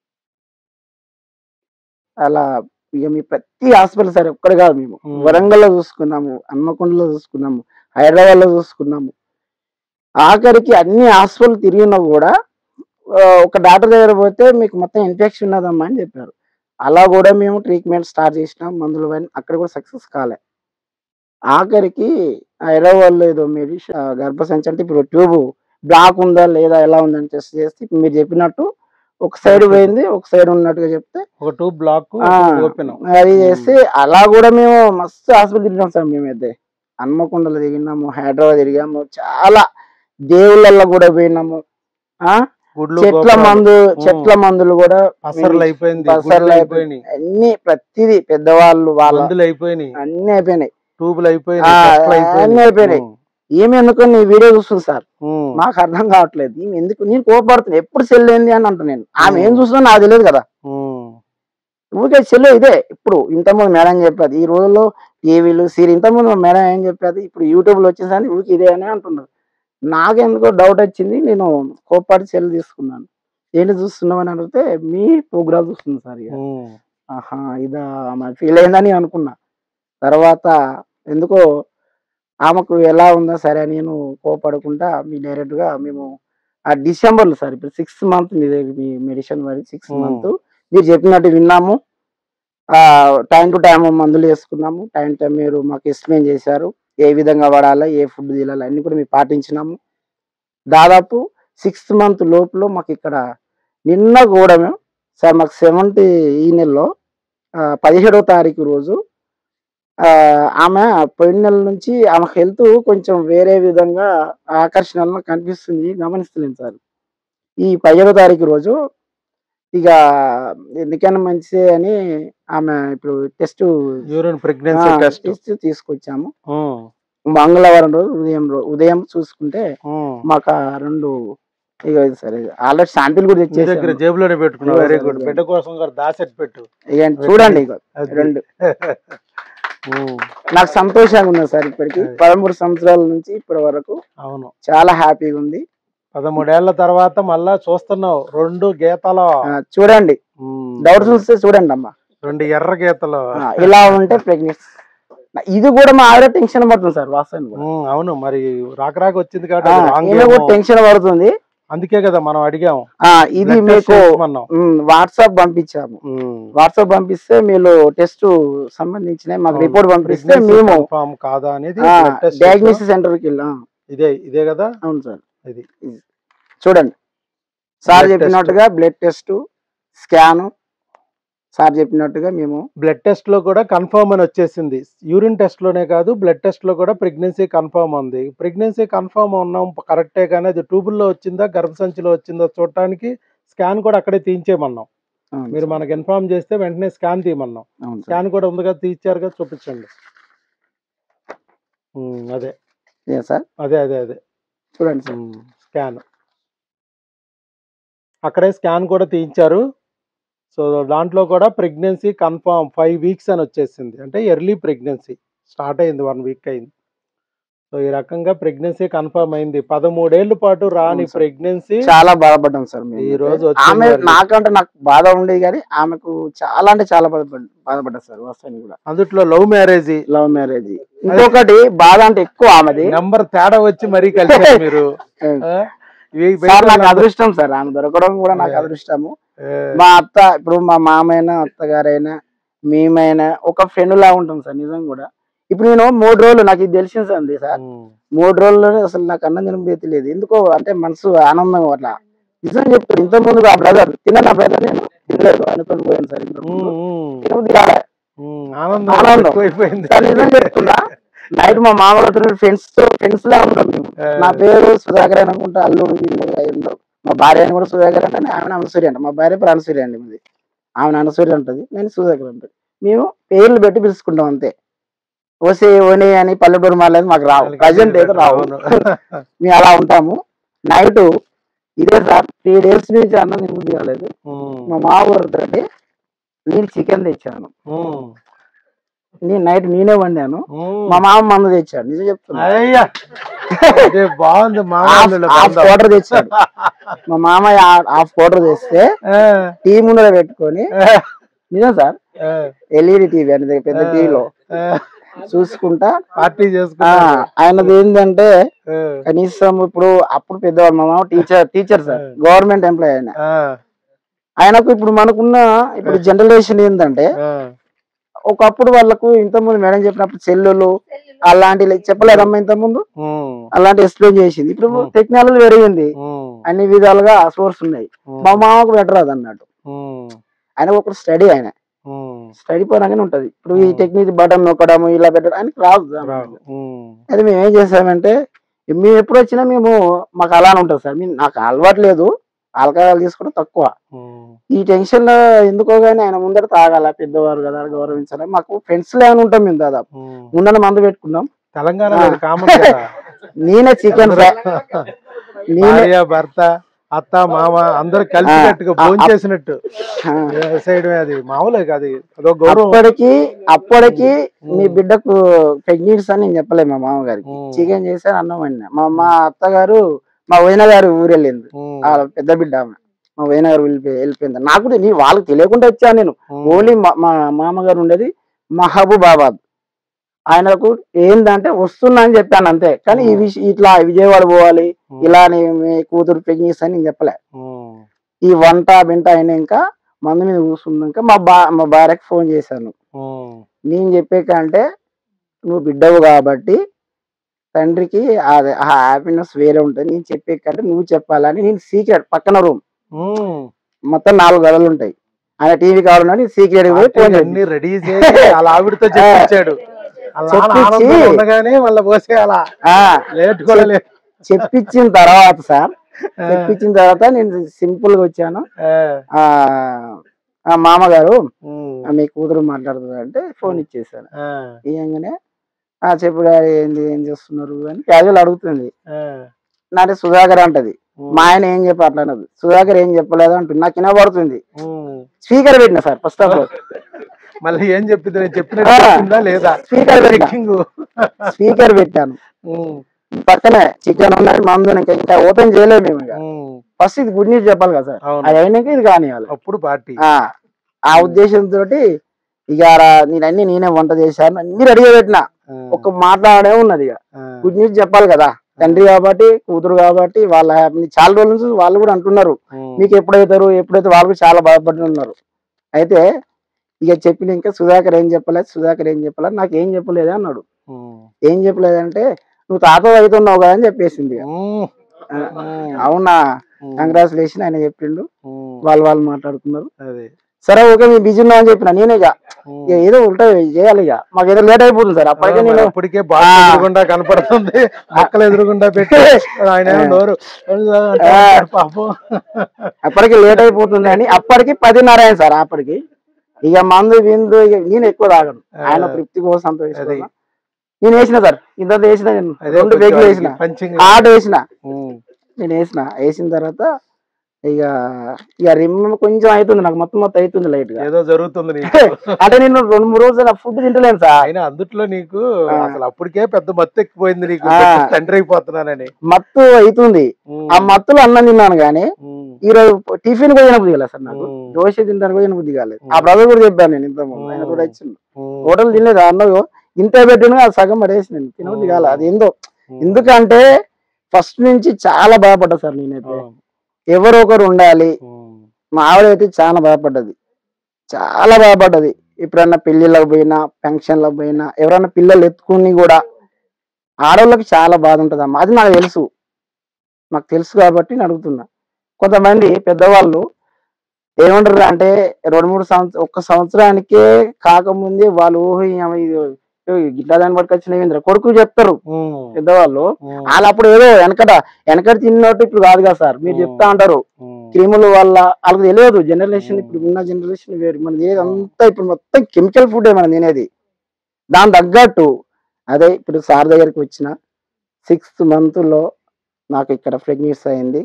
అలా ఇక మీ ప్రతి హాస్పిటల్ సార్ ఒక్కడు కాదు మేము Hmm. వరంగల్ లో చూసుకున్నాము హన్మకొండలో చూసుకున్నాము హైదరాబాద్ లో చూసుకున్నాము ఆఖరికి అన్ని హాస్పిటల్ తిరిగినా కూడా ఆ, ఒక డాక్టర్ దగ్గర పోతే మీకు మొత్తం ఇన్ఫెక్షన్ ఉన్నదమ్మా అని చెప్పారు అలా కూడా మేము ట్రీట్మెంట్ స్టార్ట్ చేసినాం మందులు పైన అక్కడ కూడా సక్సెస్ కాలే ఆఖరికి హైదరాబాద్లో ఏదో మెడిషన్ గర్భసంచి అంటే ఇప్పుడు ట్యూబ్ బ్లాక్ ఉందా లేదా ఎలా ఉందని టెస్ట్ చేస్తే ఇప్పుడు మీరు చెప్పినట్టు ఒక సైడ్ పోయింది ఒక సైడ్ ఉన్నట్టుగా చెప్తే ఒక టూ బ్లాక్ ఆ, ఓపెన్ అది చేస్తే అలా కూడా మేము మస్తు హాస్పిటల్ తిరిగాం సార్ మేమైతే హన్మకొండలో తిరిగినాము హైదరాబాద్ తిరిగాము చాలా దేవుళ్ళల్లో కూడా పోయినాము ఆ గుడ్లు చెట్ల గోపురాలు, మందు చెట్ల మందులు కూడా పసర్లు అయిపోయింది పసర్లు గుడ్లు అయిపోయినాయి అయిపోయినాయి అన్ని ప్రతిదీ పెద్దవాళ్ళు వాళ్ళ మందులు అయిపోయినాయి అన్ని అయిపోయినాయి ట్యూబులు ఆ, అయిపోయినాయి టెస్టులు అన్ని అయిపోయినాయి. ఉమ్, ఏమి ఎందుకు నీ వీడియో చూస్తుంది సార్ ఉమ్, మాకు అర్థం కావట్లేదు ఈమె ఎందుకు నేను కోపడుతున్నా ఎప్పుడు చెల్లింది అని అంటున్నాను నేను ఆమె ఏం ఉమ్. చూస్తుందో నాకు తెలియదు కదా ఉమ్, ఊరికే చెల్లు ఇదే ఇప్పుడు ఇంతకుముందు మేడం చెప్పేది ఈ రోజుల్లో టీవీలు సీరియల్ ఇంతకుముందు మేడం ఏం చెప్పేది ఇప్పుడు యూట్యూబ్ లో వచ్చేసరికి ఊరికి ఇదే అని అంటున్నారు నాకెందుకో డౌట్ వచ్చింది నేను కోపాటి సెల్ తీసుకున్నాను ఏంటి చూస్తున్నావు అని అడిగితే మీ ప్రోగ్రామ్ చూస్తుంది సార్ ఇక ఉమ్, ఆహా ఇదా ఆమె ఫీల్ అయిందని అనుకున్నా తర్వాత ఎందుకో ఆమెకు ఎలా ఉందో సరే అని నేను కోపడకుండా మీ డైరెక్ట్ గా మేము ఆ డిసెంబర్లో సార్ ఇప్పుడు సిక్స్త్ మంత్ మీ దగ్గర మీ మెడిసిన్ మరి సిక్స్త్ Hmm. మంత్ మీరు చెప్పినట్టు విన్నాము ఆ టైం టు టైం మందులు వేసుకున్నాము టైం టైం మీరు మాకు ఎక్స్ప్లెయిన్ చేశారు ఏ విధంగా వాడాలి ఏ ఫుడ్ తినాలి అన్ని కూడా మేము పాటించినాము దాదాపు సిక్స్త్ మంత్ లోపల మాకు ఇక్కడ నిన్న కూడా మేము సార్ మాకు సెవెంత్ ఈ నెలలో ఆ, పదిహేడవ తారీఖు రోజు ఆ, ఆమె పోయిన నెల నుంచి ఆమె హెల్త్ కొంచెం వేరే విధంగా ఆకర్షణలో కనిపిస్తుంది గమనిస్తలేను సార్ ఈ పదిహేడవ తారీఖు రోజు ఇక ఎందుకైనా మంచిదే అని ఆమె ఇప్పుడు test urine pregnancy test test తీసుకొచ్చాము ఉమ్, మంగళవారం రోజు ఉదయం రో- ఉదయం చూసుకుంటే ఉమ్. మాకు ఆ రెండు ఇక ఇది సరే ఆల్రెడీ శాంపిల్ కూడా నీ దగ్గర తెచ్చేసాము జేబులోనే పెట్టుకున్నావు ఇదిగో వెరీ సార్, గుడ్ ఇదిగో. బిడ్డ కోసం కూడా దాసెట్ పెట్టు ఇక చూడండి ఇక అది. రెండు ఉమ్, నాకు సంతోషంగా ఉంది సార్ ఇప్పటికి అదే. పదమూడు సంవత్సరాల నుంచి ఇప్పటి వరకు అవును చాలా హ్యాపీగా ఉంది పదమూడేళ్ల తర్వాత మళ్ళా చూస్తున్నావు రెండు గీతలు ఆ, చూడండి ఉమ్, డౌట్స్ వస్తే చూడండి అమ్మా రెండు ఎర్ర గీతలు ఆ, ఇలా ఉంటే ప్రెగ్నెన్సీ ఇది కూడా మా ఆవిడ టెన్షన్ పడుతుంది సార్ వాస్తవానికి కూడా. ఉమ్, అవును మరి రాక రాక వచ్చింది కాబట్టి ఆ, అది wrong ఈమె కూడా ఏమో. టెన్షన్ పడుతుంది అందుకే కదా మనం అడిగాము ఆ, ఇది Blood test మీకు చేసుకోమన్నాం. వాట్సాప్ పంపించాము ఉమ్, వాట్సాప్ పంపిస్తే మీరు టెస్ట్ సంబంధించిన మాకు అవును. రిపోర్ట్ పంపిస్తే pregnancy మేము confirm కాదా అనేది blood test చేసాం. డయాగ్నోసిస్ సెంటర్కి వెళ్ళాం ఇదే ఇదే కదా అవును సార్ ఇది చూడండి సార్ Blood test. చెప్పినట్టుగా బ్లడ్ టెస్ట్ స్కాన్ సార్ చెప్పినట్టుగా మేము బ్లడ్ టెస్ట్ లో కూడా కన్ఫర్మ్ అని వచ్చేసింది యూరిన్ టెస్ట్ లోనే కాదు బ్లడ్ టెస్ట్ లో కూడా ప్రెగ్నెన్సీ కన్ఫర్మ్ ఉంది ప్రెగ్నెన్సీ కన్ఫర్మ్ ఉన్నాం కరెక్టే కానీ అది ట్యూబుల్లో వచ్చిందా గర్భసంచిలో వచ్చిందా చూడటానికి స్కాన్ కూడా అక్కడే తీయించేయమన్నాం అవును మీరు సార్. మనకి ఇన్ఫార్మ్ చేస్తే వెంటనే స్కాన్ తీయమన్నాం అవును సార్. స్కాన్ కూడా ఉంది కదా తీయించారుగా చూపించండి ఉమ్, అదే ఇదే సార్ అదే అదే అదే చూడండి సార్ స్కాన్ అక్కడే స్కాన్ కూడా తీయించారు సో దాంట్లో కూడా ప్రెగ్నెన్సీ కన్ఫర్మ్ ఫైవ్ వీక్స్ అని వచ్చేసింది అంటే ఎర్లీ ప్రెగ్నెన్సీ స్టార్ట్ అయింది వన్ వీక్ అయింది సో ఈ రకంగా ప్రెగ్నెన్సీ కన్ఫర్మ్ అయింది పదమూడేళ్ల పాటు రాని అవును సార్. ప్రెగ్నెన్సీ చాలా బాధపడ్డాం సార్ మేము ఈ అయితే. రోజు వచ్చింది ఆమె మరి. నాకంటే నాకు బాధ ఉండేది కానీ ఆమెకు చాలా అంటే చాలా బాధపడ్డ బాధపడ్డా సార్ వాస్తవానికి కూడా అందుట్లో లవ్ మ్యారేజ్ లవ్ మ్యారేజ్ ఇంకొకటి బాధ అంటే ఎక్కువ ఆమెది నెంబర్ తేడా వచ్చి మరీ కలిసారు మీరు ఆ? ఇవి సార్ నాకు బయట అదృష్టం సార్ ఆమె దొరకడం కూడా నాకు అదే. అదృష్టము ఆ, మా అత్త ఇప్పుడు మా మామైనా అత్తగారైనా మేమైనా ఒక ఫ్రెండ్ లా ఉంటాం సార్ నిజం కూడా ఇప్పుడు నేను మూడు రోజులు నాకు ఇది తెలిసింది సార్ అంది సార్ ఉమ్, మూడు రోజుల్లోనే అసలు నాకు అన్నం తినబోతే లేదు ఎందుకో అంటే మనసు ఆనందం అట్లా నిజం చెప్తాను ఇంత ముందు ఆ బ్రదర్ తిన్న నా బ్రదర్ నేను తినలేదు ఆయనతో పోయాను సార్ ఇంతకు ఉమ్, ముందు. ఉమ్, తినబుద్ధి కాలే. ఉమ్, ఆనందం ఆనందం. ఎక్కువైపోయింది సార్ నిజం చెప్తున్నా నైట్ మా మామూలు ఫ్రెండ్స్ తో ఫ్రెండ్స్ లా ఉంటాం మేము ఆ, నా పేరు సుధాకర్ అని అనుకుంటా అల్లుడు వీళ్ళు వీళ్ళు. మా భార్య అని కూడా సుధాకర్ అంటే ఆమె అనసూరి అంట మా భార్య పేరు అనసూరి అండి మాది ఆమె అనసూరి అంటది నేను సుధాకర్ అంటది మేము పేర్లు పెట్టి పిలుచుకుంటాం అంతే ఓసే ఓనే అని పల్లెటూరు మాలేదు మాకు రావు వాళ్ళకి ప్రజెంట్ అయితే రావు అవును. మేము అలా ఉంటాము నైట్ ఇదే సార్ త్రీ డేస్ నుంచి అన్నం తినబుద్ధి కాలేదు ఉమ్, మా మా ఊరితోటి నేను చికెన్ తెచ్చాను ఉమ్, నేను నైట్ నేనే వండాను ఉమ్. మా మామ మందు తెచ్చాడు నిజం చెప్తున్నా అయ్యా అదే బాగుంది హాఫ్ మామూలు హాఫ్ క్వార్టర్ తెచ్చాడు మా మామయ్య హాఫ్ క్వార్టర్ తెస్తే టీ ముందర పెట్టుకొని నిజం సార్ ఎల్ఈడి టీవీ అనేది పెద్ద టీవీలో చూసుకుంటా పార్టీ ఆ, చేసుకున్నా ఆయనది ఏంటంటే కనీసం ఇప్పుడు అప్పుడు పెద్దవాడు మా మామ teacher teacher sir government employee ఆయన ఆయనకు ఇప్పుడు మనకున్న ఇప్పుడు జనరేషన్ ఏంటంటే ఒకప్పుడు వాళ్ళకు ఇంతకుముందు మేడం చెప్పినప్పుడు సెల్లులు అలాంటి చెప్పలేదమ్మా ఇంత ముందు ఉమ్, అలాంటి ఎక్స్ప్లెయిన్ చేసింది ఇప్పుడు Hmm. టెక్నాలజీ పెరిగింది ఉమ్, అన్ని విధాలుగా సోర్స్ ఉన్నాయి ఉమ్, మా మామకు బెటర్ అది అన్నట్టు ఉమ్, ఆయన ఒక స్టడీ ఆయన ఉమ్, స్టడీ పరంగానే ఉంటది ఇప్పుడు ఈ Hmm. టెక్నిక్ బటన్ నొక్కడం ఇలా పెట్టడం ఆయనకి రాదు రాదు. ఉమ్, అయితే మేము ఏం చేసామంటే మేము ఎప్పుడు వచ్చినా మేము మాకు అలానే ఉంటుంది సార్ మేము నాకు అలవాటు లేదు ఆల్కహాల్ తీసుకోవడం తక్కువ ఉమ్, ఈ టెన్షన్ లో ఎందుకో గానీ ఆయన ముందర తాగాల పెద్దవారు కదా గౌరవించాలి మాకు ఫ్రెండ్స్ లేని ఉంటాం మేము దాదాపు ఉమ్. ముందర మందు పెట్టుకున్నాం తెలంగాణలో ఇది కామన్ కదా నేనే చికెన్ నేనే భార్య భర్త అత్త మామ అందరు కలిసినట్టుగా ఆ, భోజనం ఆ, చేసినట్టు వేసేయడమే అది మామూలే కాదు అదో గౌరవం అప్పటికి అప్పటికి మీ ఉమ్. బిడ్డకు ప్రెగ్నెన్సీ అని నేను చెప్పలేదు మా మామగారికి ఉమ్. చికెన్ చేశాను అన్నం వండినా మా మా అత్తగారు మా వదిన గారు ఊరు వెళ్ళింది ఉమ్, ఆ పెద్ద బిడ్డ ఆమె మా వదిన గారు వెళ్ళిపోయి వెళ్ళిపోయింది నాకు కూడా నీ వాళ్ళకి తెలియకుండా వచ్చాను నేను ఉమ్, ఓన్లీ మా మా మామగారు ఉండేది మహబూబాబాద్ ఆయనకు ఏందంటే వస్తున్నా అని చెప్పాను అంతే కానీ ఈ విషయం ఇట్లా విజయవాడ పోవాలి ఉమ్, ఇలా నీ మీ కూతురు ప్రెగ్నెన్సీ అని నేను చెప్పలే ఉమ్, ఈ వంట బింట అయినాక మందు మీద కూర్చున్నాక మా బా మా భార్యకి ఫోన్ చేశాను ఉమ్, నేను చెప్పే కంటే నువ్వు బిడ్డవు కాబట్టి తండ్రికి అది ఆ హ్యాపీనెస్ వేరే ఉంటుంది నేను చెప్పే కంటే నువ్వు చెప్పాలని నేను సీక్రెట్ పక్కన రూమ్ ఉమ్. మొత్తం నాలుగు గదులు ఉంటాయి ఆయన టీవీ కావాలని సీక్రెట్ పోయి ఫోన్ చేసి అన్ని రెడీ చేసి వాళ్ళ ఆవిడతో చెప్పించాడు వాళ్ళ నాన్న చెప్పించి- ఆనందంగా ఉండగానే మళ్ళీ పోసేయాలా ఆ, లేట్ కూడా లేదు చెప్పించిన తర్వాత సార్ చెప్పించిన తర్వాత నేను సింపుల్ గా వచ్చాను ఆ, ఆ ఆ మామగారు ఉమ్, ఆ, మీ కూతురు మాట్లాడుతుంది అంటే ఫోన్ ఇచ్చేసాను ఆ, ఇయ్యంగానే ఆ చెప్పు డాడీ ఏంది ఏం చేస్తున్నారు అని క్యాజువల్ అడుగుతుంది ఆ, నాటే సుధాకర్ అంటది ఉమ్, మా ఆయన ఏం చెప్పి అట్లా అన్నది సుధాకర్ ఏం చెప్పలేదు అంటుంది నాకు వినబడుతుంది ఉమ్. స్పీకర్ పెట్టిన సార్ ఫస్ట్ ఆఫ్ ఆల్ మళ్ళీ ఏం చెప్పింది నేను చెప్పినట్టు ఆ. చెప్పిందా లేదా స్పీకర్ పెట్టిన చెక్కింగ్ స్పీకర్ పెట్టాను పక్కనే చికెన్ ఉన్నది మందు ఇంకా ఇంకా ఓపెన్ చేయలేము మేము ఇక ఫస్ట్ ఇది గుడ్ న్యూస్ చెప్పాలి కదా సార్ అవును అది అయినాక ఇది కానివ్వాలి అప్పుడు పార్టీ ఆ ఆ ఉద్దేశంతో ఇక రా- నేను అన్ని నేనే వంట చేశాను అన్ని రెడీగా పెట్టిన ఒక్క మాట్లాడే ఉన్నది ఇక గుడ్ న్యూస్ చెప్పాలి కదా తండ్రి కాబట్టి కూతురు కాబట్టి వాళ్ళ happy- చాలా రోజుల నుంచి వాళ్ళు కూడా అంటున్నారు మీకు ఎప్పుడైతారు ఎప్పుడైతే వాళ్ళు కూడా చాలా బాధపడి ఉన్నారు అయితే ఇక చెప్పిన ఇంకా సుధాకర్ ఏం చెప్పలేదు సుధాకర్ ఏం చెప్పలేదు నాకు ఏం చెప్పలేదు అన్నాడు ఏం చెప్పలేదంటే నువ్వు తాత అవుతున్నావు కదా అని చెప్పేసింది ఇక. ఆ, అవునా కంగ్రాచులేషన్ ఆయన చెప్పిండు వాళ్ళు వాళ్ళు మాట్లాడుకున్నారు అదే సరే ఓకే మీ బిజీ ఉన్నా అని చెప్పిన నేనే ఇక ఇక ఏదో ఉంటాయి చేయాలి ఇక మాకు ఏదో లేట్ అయిపోతుంది సార్ అప్పటికే నేను అప్పటికే బాగా ఆ. ఎదురుగుండా కనపడుతుంది మొక్కలు ఎదురుగుండా పెట్టి ఆయన ఏమో నోరు అంటాడు పాపం అప్పటికి లేట్ అయిపోతుంది అని అప్పటికి పదిన్నర అయింది సార్ అప్పటికి ఇక మందు విందు ఇక నేను ఎక్కువ తాగను ఆయన తృప్తి కోసం అంత వేసుకున్నా. నేను వేసిన సార్ ఇంత వేసిన నేను అదే రెండు కొంచెం బేగులు ఆయనకి వేసిన పంచింగ్ ఆట వేసిన ఉమ్, నేను వేసిన వేసిన తర్వాత ఇక ఇక రిమ్ కొంచెం అవుతుంది నాకు మొత్తం మొత్తం అవుతుంది లైట్ గా ఏదో జరుగుతుంది నీకు అంటే నేను రెండు మూడు రోజులు ఫుడ్ తింటలేను సార్ ఆయన అందుట్లో నీకు అసలు అప్పటికే పెద్ద మత్తు ఎక్కిపోయింది నీకు ఆ. పెద్ద తండ్రి అయిపోతున్నానని మత్తు అవుతుంది ఉమ్, ఆ మత్తులో అన్నం తిన్నాను కానీ ఉమ్, ఈ రోజు టిఫిన్ కూడా తినబుద్ధి కాలేదు సార్ నాకు ఉమ్, దోశ తింటాను కూడా తినబుద్ధి కాలేదు ఆ బ్రదర్ కూడా చెప్పాను నేను ఇంత ముందు ఆయన కూడా ఇచ్చిండు ఉమ్, హోటల్ తినలేదు అన్నం ఇంత పెట్టిన అది సగం పడేసి నేను తినబుద్ధి కాలేదు అది ఏందో ఉమ్, ఎందుకంటే ఫస్ట్ నుంచి చాలా బాధపడ్డా సార్ నేనైతే అవును, ఎవరో ఒకరు ఉండాలి ఉమ్, మా ఆవిడ అయితే చాలా బాధపడ్డది చాలా బాధపడ్డది ఎప్పుడన్నా పెళ్లిళ్ళకి పోయినా ఫంక్షన్లకు పోయినా ఎవరైనా పిల్లలు ఎత్తుకుని కూడా ఆడవాళ్ళకి చాలా బాధ ఉంటుంది అమ్మా అది నాకు తెలుసు నాకు తెలుసు కాబట్టి నేను అడుగుతున్నా కొంతమంది పెద్దవాళ్ళు ఏమంటారు అంటే రెండు మూడు సంవత్సరం ఒక్క సంవత్సరానికే కాకముందే వాళ్ళు ఊహ ఈమె ఇది గిట్లా దాన్ని పట్టుకొచ్చిన కొడుకు చెప్తారు ఉమ్, పెద్దవాళ్ళు ఉమ్, వాళ్ళు అప్పుడు ఏదో వెనకట వెనకట తిన్నట్టు ఇప్పుడు కాదు కదా సార్ మీరు చెప్తా అంటారు ఉమ్, క్రిముల వల్ల వాళ్ళకి తెలియదు జనరేషన్ ఇప్పుడు ఉన్న జనరేషన్ వేరు మనది ఏదంతా ఇప్పుడు మొత్తం కెమికల్ ఫుడ్ మనం తినేది దాని తగ్గట్టు అదే ఇప్పుడు సార్ దగ్గరికి వచ్చిన సిక్స్త్ మంత్ లో నాకు ఇక్కడ ప్రెగ్నెన్సీ అయింది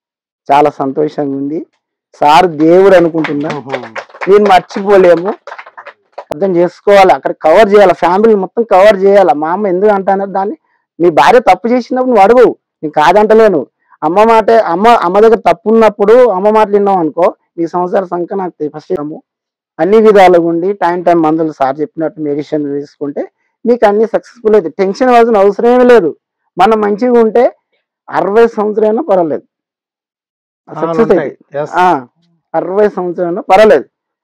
చాలా సంతోషంగా ఉంది సార్ దేవుడు అనుకుంటున్నా ఉమ్, నేను మర్చిపోలేము అర్థం చేసుకోవాలి అక్కడ కవర్ చేయాలి ఫ్యామిలీ మొత్తం కవర్ చేయాలి మా అమ్మ ఎందుకు అంటానో దాన్ని మీ భార్య తప్పు చేసినప్పుడు నువ్వు అడుగు నేను కాదంటలేను అమ్మ మాట అమ్మ అమ్మ దగ్గర తప్పు ఉన్నప్పుడు అమ్మ మాటలు విన్నావు అనుకో ఈ సంవత్సరాల సంఖ్య నాకు ఫస్ట్ అన్ని విధాలుగా ఉండి టైం టైం మందులు సార్ చెప్పినట్టు మెడిసిన్ తీసుకుంటే మీకు అన్ని సక్సెస్ఫుల్ అయితే టెన్షన్ అవ్వాల్సిన అవసరమే లేదు మనం మంచిగా ఉంటే అరవై సంవత్సరాలైనా పర్వాలేదు చాలా సక్సెస్ ఉంటాయి. అయితే Yes. ఆ, అరవై సంవత్సరాలు పర్వాలేదు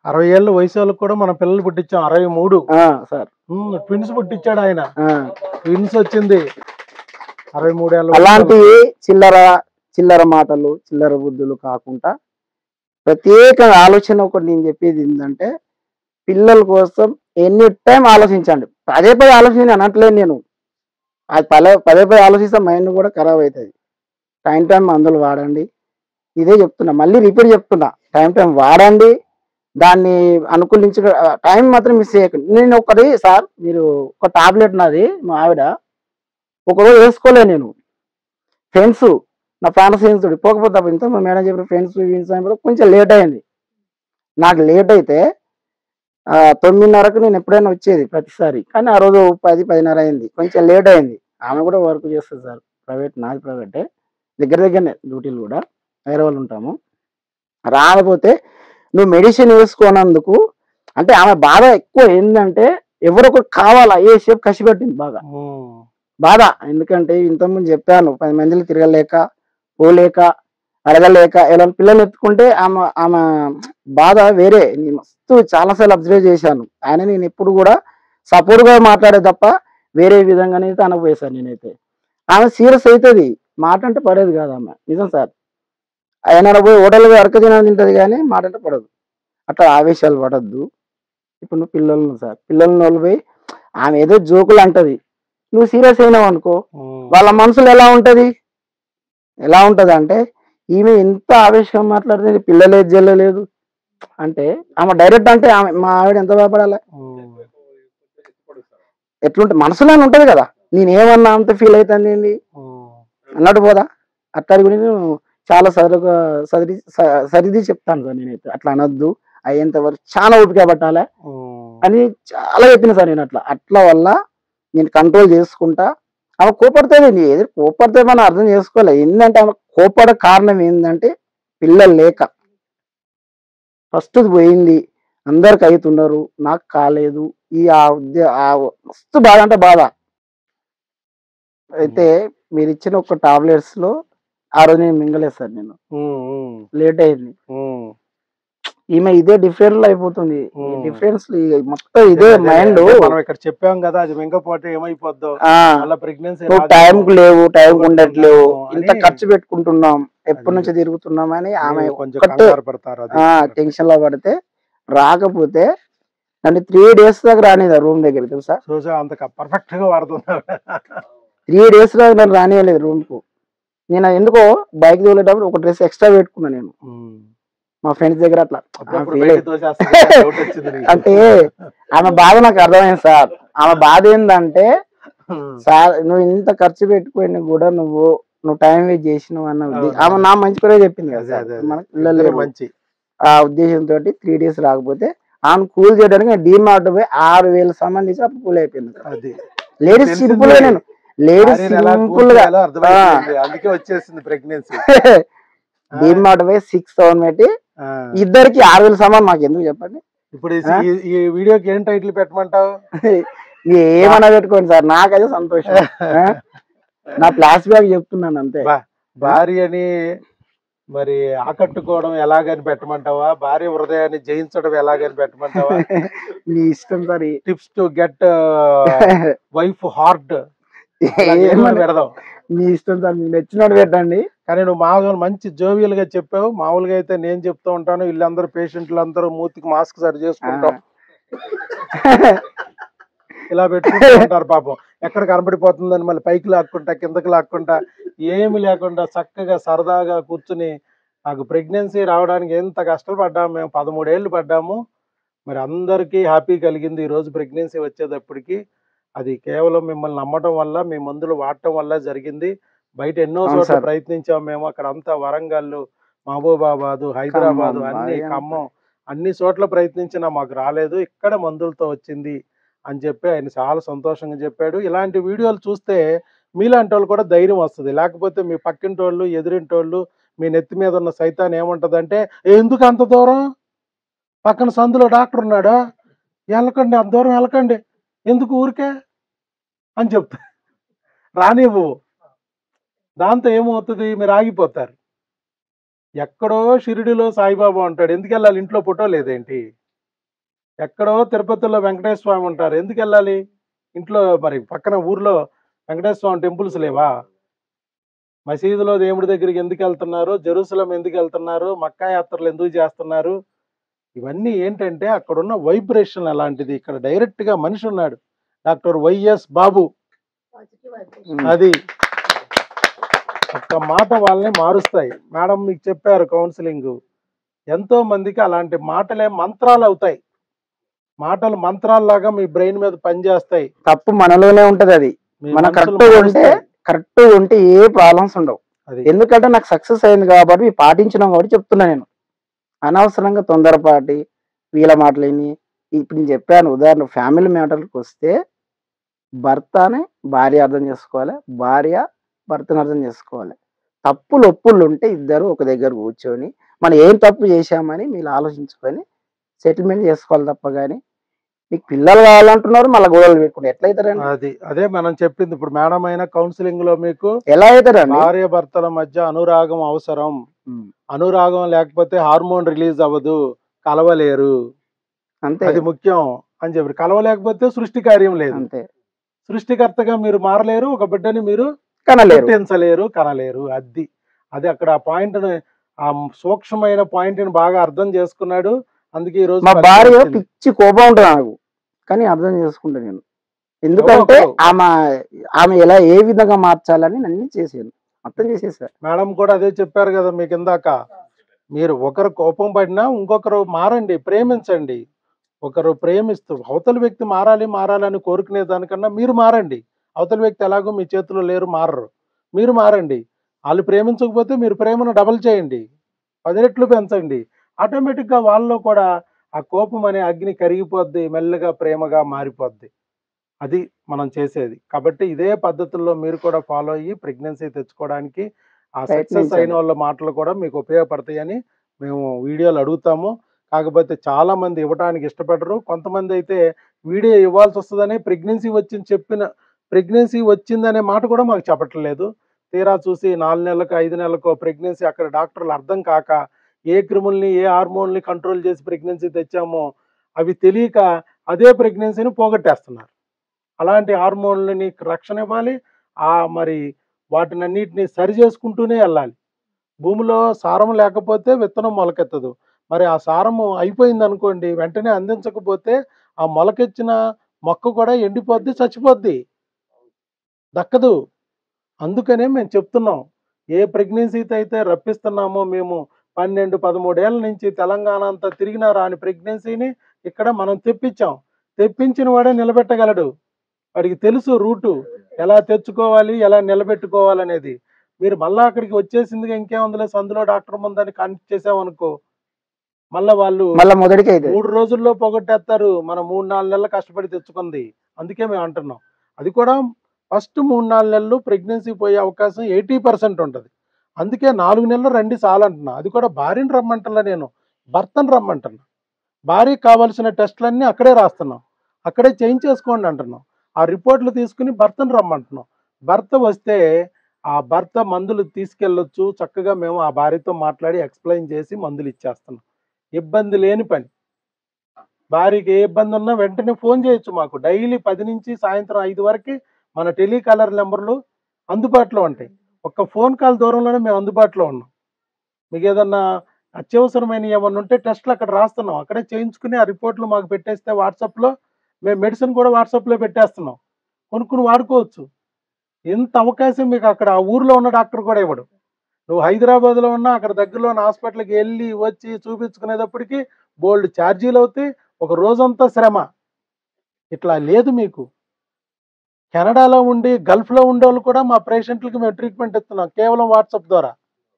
అరవై ఏళ్ళ వయసు వాళ్ళకి కూడా మన పిల్లలు పుట్టించాం అరవై మూడు ఆ, సార్ ట్విన్స్ పుట్టించాడు ఆయన ఆ. ట్విన్స్ వచ్చింది అరవై మూడేళ్ళ వయసు అలాంటి చిల్లర చిల్లర మాటలు చిల్లర బుద్ధులు కాకుండా ప్రత్యేక ఆలోచన ఒకటి నేను చెప్పేది ఏంటంటే పిల్లల కోసం ఎనీ టైం ఆలోచించండి పదే పదే ఆలోచించి అనట్లేదు నేను అది పదే పదే పదే ఆలోచిస్తే మైండ్ కూడా ఖరాబ్ అవుతుంది టైం టైం మందులు వాడండి ఇదే చెప్తున్నా మళ్ళీ రిపీట్ చెప్తున్నా టైం టైం వాడండి దాన్ని అనుకూలించ టైం మాత్రం మిస్ చేయకండి నేను ఒకటి సార్ మీరు ఒక టాబ్లెట్ నాది మా ఆవిడ ఒకరోజు వేసుకోలే నేను ఫ్రెండ్స్ నా ప్రాణ స్నేహితుడు పోకపోతే అప్పుడు ఇంత మా మేడం చెప్పిన ఫ్రెండ్స్ ఫ్రెండ్స్ అయినప్పుడు కొంచెం లేట్ అయింది నాకు లేట్ అయితే ఆ, తొమ్మిదిన్నరకు నేను ఎప్పుడైనా వచ్చేది ప్రతిసారి కానీ ఆ రోజు పది పదిన్నర అయింది కొంచెం లేట్ అయింది ఆమె కూడా వర్క్ చేస్తుంది సార్ ప్రైవేట్ నాది ప్రైవేటే దగ్గర దగ్గరనే డ్యూటీలు కూడా వేరే వాళ్ళు ఉంటాము రాకపోతే నువ్వు మెడిసిన్ వేసుకోనందుకు అంటే ఆమె బాధ ఎక్కువ ఏంటంటే ఎవరొకరు కావాలా ఏ షేప్ కసిపెట్టింది బాగా ఉమ్. బాధ ఎందుకంటే ఇంతకుముందు చెప్పాను పది మందిలో తిరగలేక పోలేక అడగలేక ఎవరైనా పిల్లలు ఎత్తుకుంటే ఆమె ఆమె బాధ వేరే నేను మస్తు చాలాసార్లు అబ్జర్వ్ చేశాను ఆయన నేను ఎప్పుడు కూడా సపోర్ట్ గా మాట్లాడే తప్ప వేరే విధంగానే తనకు పోయేసాను నేనైతే ఆమె సీరియస్ అవుతుంది మాట అంటే పడేది కాదు ఆమె నిజం సార్ ఆయన పోయి హోటల్ అరక తినాలని తింటది కానీ మాట అంటే పడదు అట్లా ఆవేశాలు పడద్దు ఇప్పుడు నువ్వు పిల్లలను సార్ పిల్లలను వాళ్ళు పోయి ఆమె ఏదో జోకులు అంటది నువ్వు సీరియస్ అయినావు అనుకో ఉమ్. వాళ్ళ మనసులో ఎలా ఉంటది ఎలా ఉంటది అంటే ఈమె ఎంత ఆవేశంగా మాట్లాడుతుంది పిల్లలు ఏది జల్లలేదు అంటే ఆమె డైరెక్ట్ అంటే ఆమె మా ఆవిడ ఎంత భయపడాలి ఉమ్. ఎట్లుంటే మనసులోనే ఉంటది కదా నేను ఏమన్నా అంత ఫీల్ అవుతుంది ఏంది ఉమ్. అన్నట్టు పోదా అట్లా గురించి నేను చాలా సరిగా సరి స- సరిది చెప్తాను సార్ నేనైతే అట్లా అనొద్దు అయ్యేంత వరకు చాలా ఓపిక పట్టాలి ఉమ్. అని చాలా చెప్పిన సార్ నేను అట్లా అట్లా వల్ల నేను కంట్రోల్ చేసుకుంటా ఆమె కోపడుతుంది నీ ఎదురు కోపడితే మనం అర్థం చేసుకోవాలి ఏంటంటే ఆమె కోపడ కారణం ఏంటంటే పిల్లలు లేక ఫస్ట్ పోయింది అందరికి అవుతున్నారు నాకు కాలేదు ఈ ఆ ఉద్య ఆ మస్తు బాధ అంటే బాధ అయితే మీరు ఇచ్చిన ఒక టాబ్లెట్స్ లో ఆ రోజు నేను మింగలేదు సార్ నేను ఉమ్. ఉమ్. లేట్ అయింది ఉమ్. ఈమె ఇదే డిఫరెంట్ అయిపోతుంది Hmm. డిఫరెన్స్ మొత్తం ఇదే అదే, మైండ్ అదే మనం ఇక్కడ చెప్పాం కదా అది మింగపోతే ఏమైపోద్దో మళ్ళీ ప్రెగ్నెన్సీ నువ్వు టైం కు లేవు టైం కు ఉండట్లేవు అని- ఇంత ఖర్చు పెట్టుకుంటున్నాం ఎప్పటి అది- నుంచి తిరుగుతున్నాం అని ఆమె కొంచెం ఒక్కటే కంగారు పడతారు అది టెన్షన్ లో పడితే రాకపోతే నన్ను త్రీ డేస్ దాకా రానిదా రూమ్ దగ్గర తెలుసా చూసా అంత పర్ఫెక్ట్ గా వాడుతున్నారు త్రీ డేస్ దాకా నన్ను రానియలేదు రూమ్ కు నేను ఎందుకో బైక్ తోలేటప్పుడు ఒక డ్రెస్ ఎక్స్ట్రా పెట్టుకున్నా నేను ఉమ్. మా ఫ్రెండ్స్ దగ్గర అట్లా ఆ అప్పుడప్పుడు feel బయటికి అయ్యి- తోసేస్తుంది, doubt వచ్చింది నీకు. అంటే ఆమె బాధ నాకు అర్థమైంది సార్ ఆమె బాధ ఏంటంటే ఉమ్. సార్ నువ్వు ఇంత ఖర్చు పెట్టుకుని కూడా నువ్వు నువ్వు టైం వేస్ట్ చేసినావు అన్న ఉద్దేశం అవును. ఆమె నా మంచి కూడా చెప్పింది కదా అదే, సార్. అదే, అదే. మనకు పిల్లలు ఇద్దరు లేరు. మంచి ఆ ఉద్దేశంతో త్రీ డేస్ రాకపోతే ఆమె కూల్ చేయడానికి డీమార్ట్ పోయి ఆరు వేలు సంబంధించి అప్పుడు కూల్ అయిపోయింది అది లేడీస్ తెలిసింది. సింపుల్ గా నేను లేడీస్ భార్యను ఎలా సింపుల్ కూల్ గా చేయాలో అర్థమైపోయింది. అందుకే వచ్చేసింది ప్రెగ్నెన్సీ డీమార్ట్ పోయి సిక్స్ థౌసండ్ పెట్టి ఇద్దరికి ఆరు వేలు సామాన్ మాకు ఎందుకు చెప్పండి ఇప్పుడు ఈ- ఈ- ఈ వీడియోకి ఏం టైటిల్ పెట్టమంటావు మీరు ఏమన్నా పెట్టుకోండి సార్ నాకైతే సంతోషం ఆ? నా ప్లాస్ బ్యాగ్ చెప్తున్నాను అంతే బా- భార్యని మరి ఆకట్టుకోవడం ఎలాగని పెట్టమంటావా భార్య హృదయాన్ని జయించడం ఎలాగని పెట్టమంటావా మీ ఇష్టం sir tips to get wife heart ఏమన్నా పెడదాం మీ ఇష్టం సార్ మీకు నచ్చినట్టు పెట్టండి కానీ నువ్వు మామూలుగా మంచి జోవియల్ గా చెప్పావు మామూలుగా అయితే నేను చెప్తూ ఉంటాను వీళ్ళందరూ పేషెంట్లు అందరూ మూతికి మాస్క్ సరి చేసుకుంటాం ఇలా పెట్టుకుంటూ ఉంటారు పాపం ఎక్కడ కనబడిపోతుందని మళ్ళీ పైకి లాక్కుంటా కిందకి లాక్కుంటా ఏమి లేకుండా చక్కగా సరదాగా కూర్చుని నాకు ప్రెగ్నెన్సీ రావడానికి ఎంత కష్టపడ్డాము మేము పదమూడేళ్ళు పడ్డాము మరి అందరికీ హ్యాపీ కలిగింది ఈ రోజు ప్రెగ్నెన్సీ వచ్చేటప్పటికి అది కేవలం మిమ్మల్ని నమ్మటం వల్ల మీ మందులు వాడటం వల్ల జరిగింది బయట ఎన్నో అవును చోట్ల సార్. ప్రయత్నించాం మేము అక్కడ అంతా వరంగల్ మహబూబాబాద్ హైదరాబాద్ ఖమ్మం, అన్ని భయం. ఖమ్మం అన్ని చోట్ల ప్రయత్నించినా మాకు రాలేదు ఇక్కడ మందులతో వచ్చింది అని చెప్పి ఆయన చాలా సంతోషంగా చెప్పాడు ఇలాంటి వీడియోలు చూస్తే మీలాంటి వాళ్ళు కూడా ధైర్యం వస్తుంది లేకపోతే మీ పక్కింటి వాళ్ళు ఎదురింటి వాళ్ళు మీ నెత్తి మీద ఉన్న సైతాన్ ఏమంటదంటే ఎందుకు అంత దూరం పక్కన సందులో డాక్టర్ ఉన్నాడా వెళ్ళకండి అంత దూరం వెళ్ళకండి ఎందుకు ఊరికే అని చెప్తా రానివ్వు దాంతో ఏమవుతుంది మీరు ఆగిపోతారు ఎక్కడో షిరిడిలో సాయిబాబా ఉంటాడు ఎందుకు వెళ్ళాలి ఇంట్లో ఫోటో లేదేంటి ఎక్కడో తిరుపతిలో వెంకటేశ్వర స్వామి ఉంటారు ఎందుకు వెళ్ళాలి ఇంట్లో మరి పక్కన ఊర్లో వెంకటేశ్వర స్వామి టెంపుల్స్ లేవా మసీదులో దేవుడి దగ్గరికి ఎందుకు వెళ్తున్నారు జెరూసలం ఎందుకు వెళ్తున్నారు మక్కా యాత్రలు ఎందుకు చేస్తున్నారు ఇవన్నీ ఏంటంటే అక్కడున్న వైబ్రేషన్ అలాంటిది ఇక్కడ డైరెక్ట్ గా మనిషి ఉన్నాడు డాక్టర్ వైఎస్ బాబు అది ఒక్క మాట వాళ్ళని మారుస్తాయి మేడం మీకు చెప్పారు కౌన్సిలింగ్ ఎంతో మందికి అలాంటి మాటలే మంత్రాలు అవుతాయి మాటలు మంత్రాల్లాగా మీ బ్రెయిన్ మీద పనిచేస్తాయి తప్పు మనలోనే ఉంటది అది మీ మన మనసులు కరెక్ట్ ఉంటే మారుస్తాయి. కరెక్ట్ ఉంటే ఏ ప్రాబ్లమ్స్ ఉండవు అది ఎందుకంటే నాకు సక్సెస్ అయింది కాబట్టి పాటించినాం కాబట్టి చెప్తున్నా నేను అనవసరంగా తొందరపాటి వీళ్ళ మాటలేని ఇప్పుడు నేను చెప్పాను ఉదాహరణ ఫ్యామిలీ మ్యాటర్కి వస్తే భర్తని భార్య అర్థం చేసుకోవాలి భార్య భర్తను అర్థం చేసుకోవాలి తప్పులు ఒప్పులు ఉంటే ఇద్దరు ఒక దగ్గర కూర్చొని మనం ఏం తప్పు చేశామని మీరు ఆలోచించుకొని సెటిల్మెంట్ చేసుకోవాలి తప్ప కానీ మీకు పిల్లలు కావాలంటున్నారు మళ్ళీ గొడవలు పెట్టుకుంటే ఎట్లయితారండి అది అదే మనం చెప్పింది ఇప్పుడు మేడం అయిన కౌన్సిలింగ్ లో మీకు ఎలా అవుతారండి భార్య భర్తల మధ్య అనురాగం అవసరం ఉమ్, అనురాగం లేకపోతే హార్మోన్ రిలీజ్ అవ్వదు కలవలేరు అంతే అది ముఖ్యం అని చెప్పి కలవలేకపోతే సృష్టి కార్యం లేదు అంతే సృష్టికర్తగా మీరు మారలేరు ఒక బిడ్డని మీరు కనలేరు పుట్టించలేరు కనలేరు అది అది అక్కడ ఆ పాయింట్ ఆ సూక్ష్మమైన పాయింట్ ని బాగా అర్థం చేసుకున్నాడు అందుకే ఈ రోజు మా ఫలితం భార్య వచ్చింది. పిచ్చి కోపం ఉంటుంది నాకు కానీ అర్థం చేసుకుంటా నేను ఎందుకంటే ఎవరో ఒకరు. ఆమె ఆమె ఎలా ఏ విధంగా మార్చాలని నన్ను చేసాను అర్థం చేసేసా మేడం కూడా అదే చెప్పారు కదా మీకు ఇందాక మీరు ఒకరు కోపం పడినా ఇంకొకరు మారండి ప్రేమించండి ఒకరు ప్రేమిస్తూ అవతల వ్యక్తి మారాలి మారాలని కోరుకునే దానికన్నా మీరు మారండి అవతల వ్యక్తి ఎలాగో మీ చేతిలో లేరు మారరు మీరు మారండి వాళ్ళు ప్రేమించకపోతే మీరు ప్రేమను డబల్ చేయండి పది రెట్లు పెంచండి ఆటోమేటిక్గా వాళ్ళలో కూడా ఆ కోపం అనే అగ్ని కరిగిపోద్ది మెల్లగా ప్రేమగా మారిపోద్ది అది మనం చేసేది కాబట్టి ఇదే పద్ధతుల్లో మీరు కూడా ఫాలో అయ్యి ప్రెగ్నెన్సీ తెచ్చుకోవడానికి ఆ సక్సెస్ ప్రయత్నించండి. అయిన వాళ్ళ మాటలు కూడా మీకు ఉపయోగపడతాయని మేము వీడియోలు అడుగుతాము కాకపోతే చాలా మంది ఇవ్వడానికి ఇష్టపడరు కొంతమంది అయితే వీడియో ఇవ్వాల్సి వస్తుందని ప్రెగ్నెన్సీ వచ్చింది చెప్పిన ప్రెగ్నెన్సీ వచ్చిందనే మాట కూడా మాకు చెప్పట్లేదు తీరా చూసి నాలుగు నెలలకు ఐదు నెలలకు ప్రెగ్నెన్సీ అక్కడ డాక్టర్లు అర్థం కాక ఏ క్రిముల్ని ఏ హార్మోన్ని కంట్రోల్ చేసి ప్రెగ్నెన్సీ తెచ్చామో అవి తెలియక అదే ప్రెగ్నెన్సీని పోగొట్టేస్తున్నారు అలాంటి హార్మోన్లని రక్షణ ఇవ్వాలి ఆ మరి వాటినన్నిటిని సరి చేసుకుంటూనే వెళ్ళాలి భూమిలో సారం లేకపోతే విత్తనం మొలకెత్తదు మరి ఆ సారము అయిపోయింది అనుకోండి వెంటనే అందించకపోతే ఆ మొలకెచ్చిన మొక్క కూడా ఎండిపోద్ది చచ్చిపోద్ది దక్కదు అందుకనే మేము చెప్తున్నాం ఏ ప్రెగ్నెన్సీతో అయితే రప్పిస్తున్నామో మేము పన్నెండు పదమూడేళ్ల నుంచి తెలంగాణ అంతా తిరిగినా రాని ప్రెగ్నెన్సీని ఇక్కడ మనం తెప్పించాం తెప్పించిన వాడే నిలబెట్టగలడు వాడికి తెలుసు రూటు ఎలా తెచ్చుకోవాలి ఎలా నిలబెట్టుకోవాలనేది మీరు మళ్ళా అక్కడికి వచ్చేసిందిగా ఇంకేముందిలే సందులో డాక్టర్ ముందని కనెక్ట్ చేసామనుకో మళ్ళా వాళ్ళు మళ్ళీ మొదటికి అయితే మూడు రోజుల్లో పోగొట్టేస్తారు మనం మూడు నాలుగు నెలలు కష్టపడి తెచ్చుకుంది అందుకే మేము అంటున్నాం అది కూడా ఫస్ట్ మూడు నాలుగు నెలలు ప్రెగ్నెన్సీ పోయే అవకాశం ఎయిటీ పర్సెంట్ ఉంటుంది అందుకే నాలుగు నెలలు రండి చాలంటున్నా అది కూడా భార్యని రమ్మంటున్నా నేను భర్తను రమ్మంటున్నా భార్యకి కావాల్సిన టెస్టులన్నీ అక్కడే రాస్తున్నాం అక్కడే చేయించేసుకోండి అంటున్నాం ఆ రిపోర్ట్లు తీసుకుని భర్తను రమ్మంటున్నాం భర్త వస్తే ఆ భర్త మందులు తీసుకెళ్ళొచ్చు చక్కగా మేము ఆ భార్యతో మాట్లాడి ఎక్స్ప్లెయిన్ చేసి మందులు ఇచ్చేస్తున్నాం ఇబ్బంది లేని పని భార్యకి ఏ ఇబ్బంది ఉన్నా వెంటనే ఫోన్ చేయొచ్చు మాకు డైలీ పది నుంచి సాయంత్రం ఐదు వరకు మన టెలికాలర్ నెంబర్లు అందుబాటులో ఉంటాయి ఒక్క ఫోన్ కాల్ దూరంలోనే మేము అందుబాటులో ఉన్నాం మీకు ఏదన్నా అత్యవసరమైన ఏమన్నా ఉంటే టెస్ట్లు అక్కడ రాస్తున్నాం అక్కడే చేయించుకుని ఆ రిపోర్ట్లు మాకు పెట్టేస్తే వాట్సాప్లో మేము మెడిసిన్ కూడా వాట్సాప్లో పెట్టేస్తున్నాం కొనుక్కుని వాడుకోవచ్చు ఎంత అవకాశం మీకు అక్కడ ఆ ఊర్లో ఉన్న డాక్టర్ కూడా ఇవ్వడు నువ్వు హైదరాబాద్లో ఉన్నా అక్కడ దగ్గరలో ఉన్న హాస్పిటల్కి వెళ్ళి వచ్చి చూపించుకునేటప్పటికి బోల్డ్ ఛార్జీలు అవుతాయి ఒక రోజంతా శ్రమ ఇట్లా లేదు మీకు కెనడాలో ఉండి గల్ఫ్లో ఉండే వాళ్ళు కూడా మా పేషెంట్లకి మేము ట్రీట్మెంట్ ఇస్తున్నాం కేవలం వాట్సాప్ ద్వారా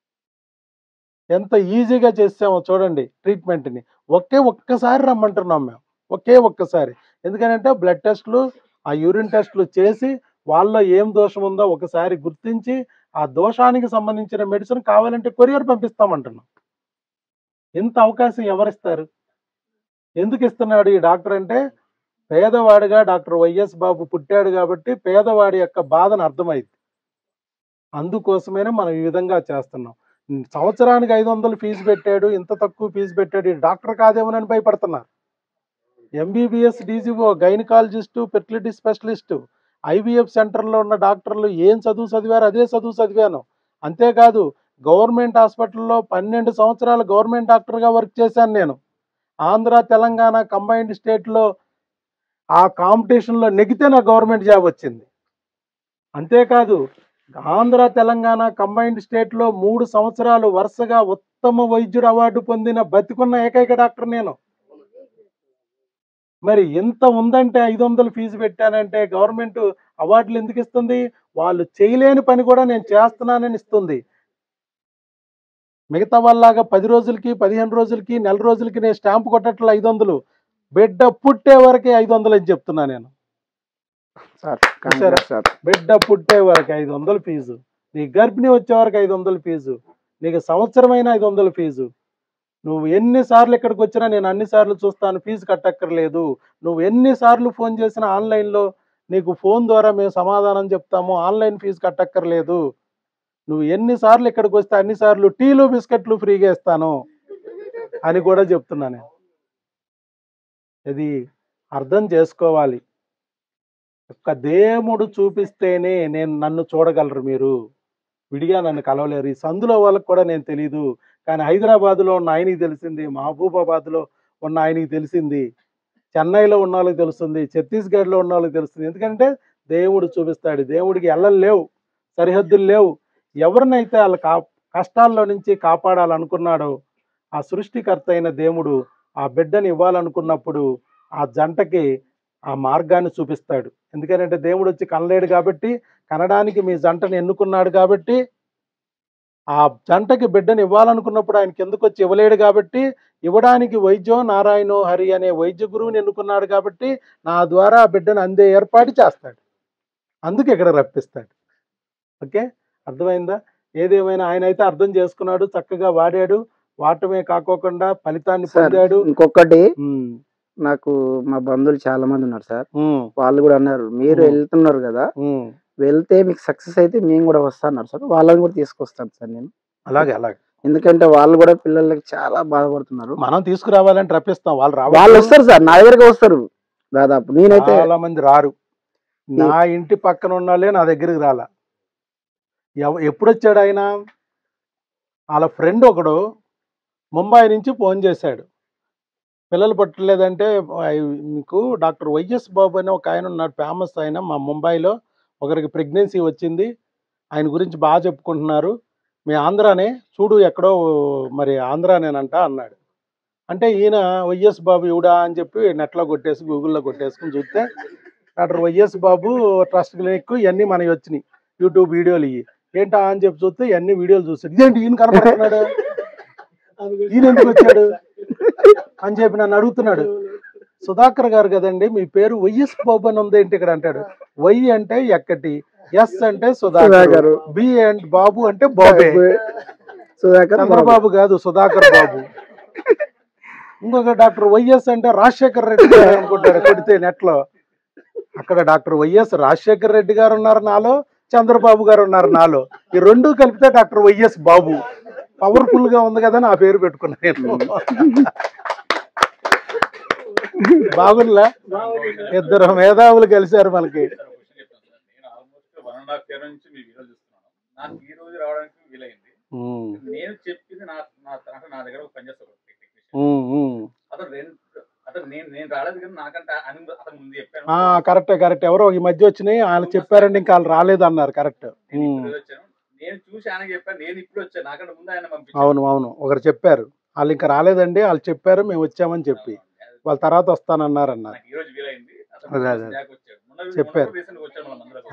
ఎంత ఈజీగా చేసామో చూడండి ట్రీట్మెంట్ని ఒకే ఒక్కసారి రమ్మంటున్నాం మేము ఒకే ఒక్కసారి ఎందుకంటే బ్లడ్ టెస్ట్లు ఆ యూరిన్ టెస్ట్లు చేసి వాళ్ళలో ఏం దోషం ఉందో ఒకసారి గుర్తించి ఆ దోషానికి సంబంధించిన మెడిసిన్ కావాలంటే కొరియర్ పంపిస్తామంటున్నాం ఇంత అవకాశం ఎవరిస్తారు ఎందుకు ఇస్తున్నాడు ఈ డాక్టర్ అంటే పేదవాడిగా డాక్టర్ వైఎస్ బాబు పుట్టాడు కాబట్టి పేదవాడి యొక్క బాధను అర్థమైంది అందుకోసమేనే మనం ఈ విధంగా చేస్తున్నాం ఉమ్, సంవత్సరానికి ఐదు వందలు ఫీజు పెట్టాడు ఇంత తక్కువ ఫీజు పెట్టాడు ఈ డాక్టర్ కాదేమోనని భయపడుతున్నారు MBBS DGO gynaecologist fertility specialist IVF సెంటర్లో ఉన్న డాక్టర్లు ఏం చదువు చదివారు అదే చదువు చదివాను అంతేకాదు గవర్నమెంట్ హాస్పిటల్లో పన్నెండు సంవత్సరాలు గవర్నమెంట్ డాక్టర్గా వర్క్ చేశాను నేను ఆంధ్ర తెలంగాణ కంబైన్డ్ స్టేట్లో ఆ కాంపిటీషన్లో నెగితే నాకు గవర్నమెంట్ జాబ్ వచ్చింది అంతేకాదు ఆంధ్ర తెలంగాణ కంబైన్డ్ స్టేట్లో మూడు సంవత్సరాలు వరుసగా ఉత్తమ వైద్యుడు అవార్డు పొందిన బతికున్న ఏకైక డాక్టర్ నేను మరి ఎంత ఉందంటే ఐదు వందలు ఫీజు పెట్టానంటే గవర్నమెంట్ అవార్డులు ఎందుకు ఇస్తుంది వాళ్ళు చేయలేని పని కూడా నేను చేస్తున్నానని ఇస్తుంది మిగతా వాళ్ళలాగా పది రోజులకి పదిహేను రోజులకి నెల రోజులకి నేను స్టాంప్ కొట్టట్ల ఐదు వందలు బిడ్డ పుట్టే వరకే ఐదు వందలు అని చెప్తున్నా నేను సార్ చూసారా? సార్ బిడ్డ పుట్టే వరకు ఐదు వందలు ఫీజు నీ గర్భిణి వచ్చే వరకు ఐదు వందలు ఫీజు నీకు సంవత్సరమైన ఐదు వందలు ఫీజు నువ్వు ఎన్నిసార్లు ఇక్కడికి వచ్చినా నేను అన్ని సార్లు చూస్తాను ఫీజు కట్టక్కర్లేదు నువ్వు ఎన్నిసార్లు ఫోన్ చేసినా ఆన్లైన్లో నీకు ఫోన్ ద్వారా మేము సమాధానం చెప్తాము ఆన్లైన్ ఫీజు కట్టక్కర్లేదు నువ్వు ఎన్నిసార్లు ఇక్కడికి వస్తే అన్నిసార్లు టీలు బిస్కెట్లు ఫ్రీగా ఇస్తాను అని కూడా చెప్తున్నా నేను ఇది అర్థం చేసుకోవాలి ఒక్క దేవుడు చూపిస్తేనే నేను నన్ను చూడగలరు మీరు విడిగా నన్ను కలవలేరు ఈ సందులో వాళ్ళకి కూడా నేను తెలీదు కానీ హైదరాబాద్లో ఉన్న ఆయనకి తెలిసింది మహబూబాబాద్లో ఉన్న ఆయనకి తెలిసింది చెన్నైలో ఉన్న వాళ్ళకి తెలుస్తుంది ఛత్తీస్గఢ్లో ఉన్న వాళ్ళకి తెలుస్తుంది ఎందుకంటే దేవుడు చూపిస్తాడు దేవుడికి ఎల్లలు లేవు సరిహద్దులు లేవు ఎవరినైతే వాళ్ళ కా కష్టాల్లో నుంచి కాపాడాలనుకున్నాడో ఆ సృష్టికర్త అయిన దేవుడు ఆ బిడ్డని ఇవ్వాలనుకున్నప్పుడు ఆ జంటకి ఆ మార్గాన్ని చూపిస్తాడు ఎందుకంటే దేవుడు వచ్చి కనలేడు కాబట్టి కనడానికి మీ జంటను ఎన్నుకున్నాడు కాబట్టి ఆ జంటకి బిడ్డను ఇవ్వాలనుకున్నప్పుడు ఆయనకి ఎందుకు వచ్చి ఇవ్వలేడు కాబట్టి ఇవ్వడానికి వైద్యం నారాయణో హరి అనే వైద్య గురువుని ఎన్నుకున్నాడు కాబట్టి నా ద్వారా ఆ బిడ్డను అందే ఏర్పాటు చేస్తాడు అందుకే ఇక్కడ రప్పిస్తాడు ఓకే అర్థమైందా ఏదేమైనా ఆయన అయితే అర్థం చేసుకున్నాడు చక్కగా వాడాడు వాడటమే కాకోకుండా ఫలితాన్ని సార్ పొందాడు ఇంకొకటి ఉమ్, నాకు మా బంధువులు చాలా మంది ఉన్నారు సార్ ఉమ్, వాళ్ళు కూడా అన్నారు మీరు ఉమ్. వెళ్తున్నారు కదా ఉమ్. వెళ్తే మీకు సక్సెస్ అయితే మేము కూడా వస్తాన్నారు సార్ వాళ్ళని కూడా తీసుకొస్తాను సార్ నేను అలాగే అలాగే ఎందుకంటే వాళ్ళు కూడా పిల్లలకి చాలా బాధపడుతున్నారు మనం తీసుకురావాలని రప్పిస్తాం వాళ్ళు వాళ్ళు రావాలి వస్తారు సార్ నా దగ్గరికి వస్తారు దాదాపు నేనైతే చాలా మంది రారు నా ఇంటి పక్కన ఉన్న వాళ్ళే నా దగ్గరికి రాలా ఎవ- ఎప్పుడు వచ్చాడు ఆయన వాళ్ళ ఫ్రెండ్ ఒకడు ముంబై నుంచి ఫోన్ చేశాడు పిల్లలు పట్టలేదంటే ఆ, మీకు డాక్టర్ వైఎస్ బాబు అని ఒక ఆయన ఉన్నాడు ఫేమస్ ఆయన మా ముంబైలో ఒకరికి ప్రెగ్నెన్సీ వచ్చింది ఆయన గురించి బాగా చెప్పుకుంటున్నారు మీ ఆంధ్రానే చూడు ఎక్కడో మరి ఆంధ్రానేనంట అన్నాడు అంటే ఈయన వైఎస్ బాబు ఇవిడా అని చెప్పి నెట్లో కొట్టేసి గూగుల్లో కొట్టేసుకుని చూస్తే doctor YS Babu trust clinic ఇవన్నీ మనకి వచ్చినాయి యూట్యూబ్ వీడియోలు ఇవి ఏంటా అని చెప్పి చూస్తే ఇవన్నీ వీడియోలు చూస్తాడు ఇదేంటి ఈయన కనపడుతున్నాడు ఈయన ఎందుకు వచ్చాడు అని చెప్పి నన్ను అడుగుతున్నాడు సుధాకర్ గారు కదండి మీ పేరు వైఎస్ బాబు అని ఉంది ఏంటి ఇక్కడ అంటాడు వై అంటే ఎక్కటి ఎస్ అంటే సుధాకర్ సుధాకర్. బి అండ్ బాబు అంటే బాబే సుధాకర్ బాబు. చంద్రబాబు కాదు సుధాకర్ బాబు ఇంకొక డాక్టర్ వైఎస్ అంటే రాజశేఖర్ రెడ్డి గారు అనుకుంటాడు కొడితే నెట్ లో అక్కడ డాక్టర్ వైఎస్ రాజశేఖర్ రెడ్డి గారు ఉన్నారు నాలో చంద్రబాబు గారు ఉన్నారు నాలో ఈ రెండు కలిపితే డాక్టర్ వైఎస్ బాబు పవర్ఫుల్ గా ఉంది కదా నా పేరు పెట్టుకున్నా నేను బాగుందిలా ఇద్దరు మేధావులు కలిశారు మనకి నేను almost one and half year నుంచి మీ వీడియో చూస్తున్నాను నాకు ఈ రోజు రావడానికి వీలైంది ఉమ్, నేను చెప్పింది నా నా తరఫు నా దగ్గర ఒక పనిచేస్తాడు టెక్నీషియన్ ఉమ్, ఉమ్. అతను రెండు అతను నేను నేను రాలేదు కానీ నాకంటే అని అతను ముందు చెప్పాను ఆ కరెక్ట్ కరెక్ట్ ఎవరో ఈ మధ్య వచ్చినాయి వాళ్ళు చెప్పారండి ఇంకా వాళ్ళు రాలేదు అన్నారు కరెక్ట్ నేను ఇప్పుడు వచ్చాను నేను చూసి ఆయన చెప్పాను నేను ఇప్పుడు వచ్చాను నాకంటే ముందు ఆయన పంపించాను అవును అవును ఒకరు చెప్పారు వాళ్ళు ఇంకా రాలేదండి వాళ్ళు చెప్పారు మేము వచ్చామని చెప్పి వాళ్ళ తర్వాత వస్తానన్నారు అన్నారు నాకు ఈ రోజు వీలైంది అతను అదే, అదే. బ్యాక్ వచ్చాడు మొన్న చెప్పారు. రీసెంట్ వచ్చాడు మన మందులో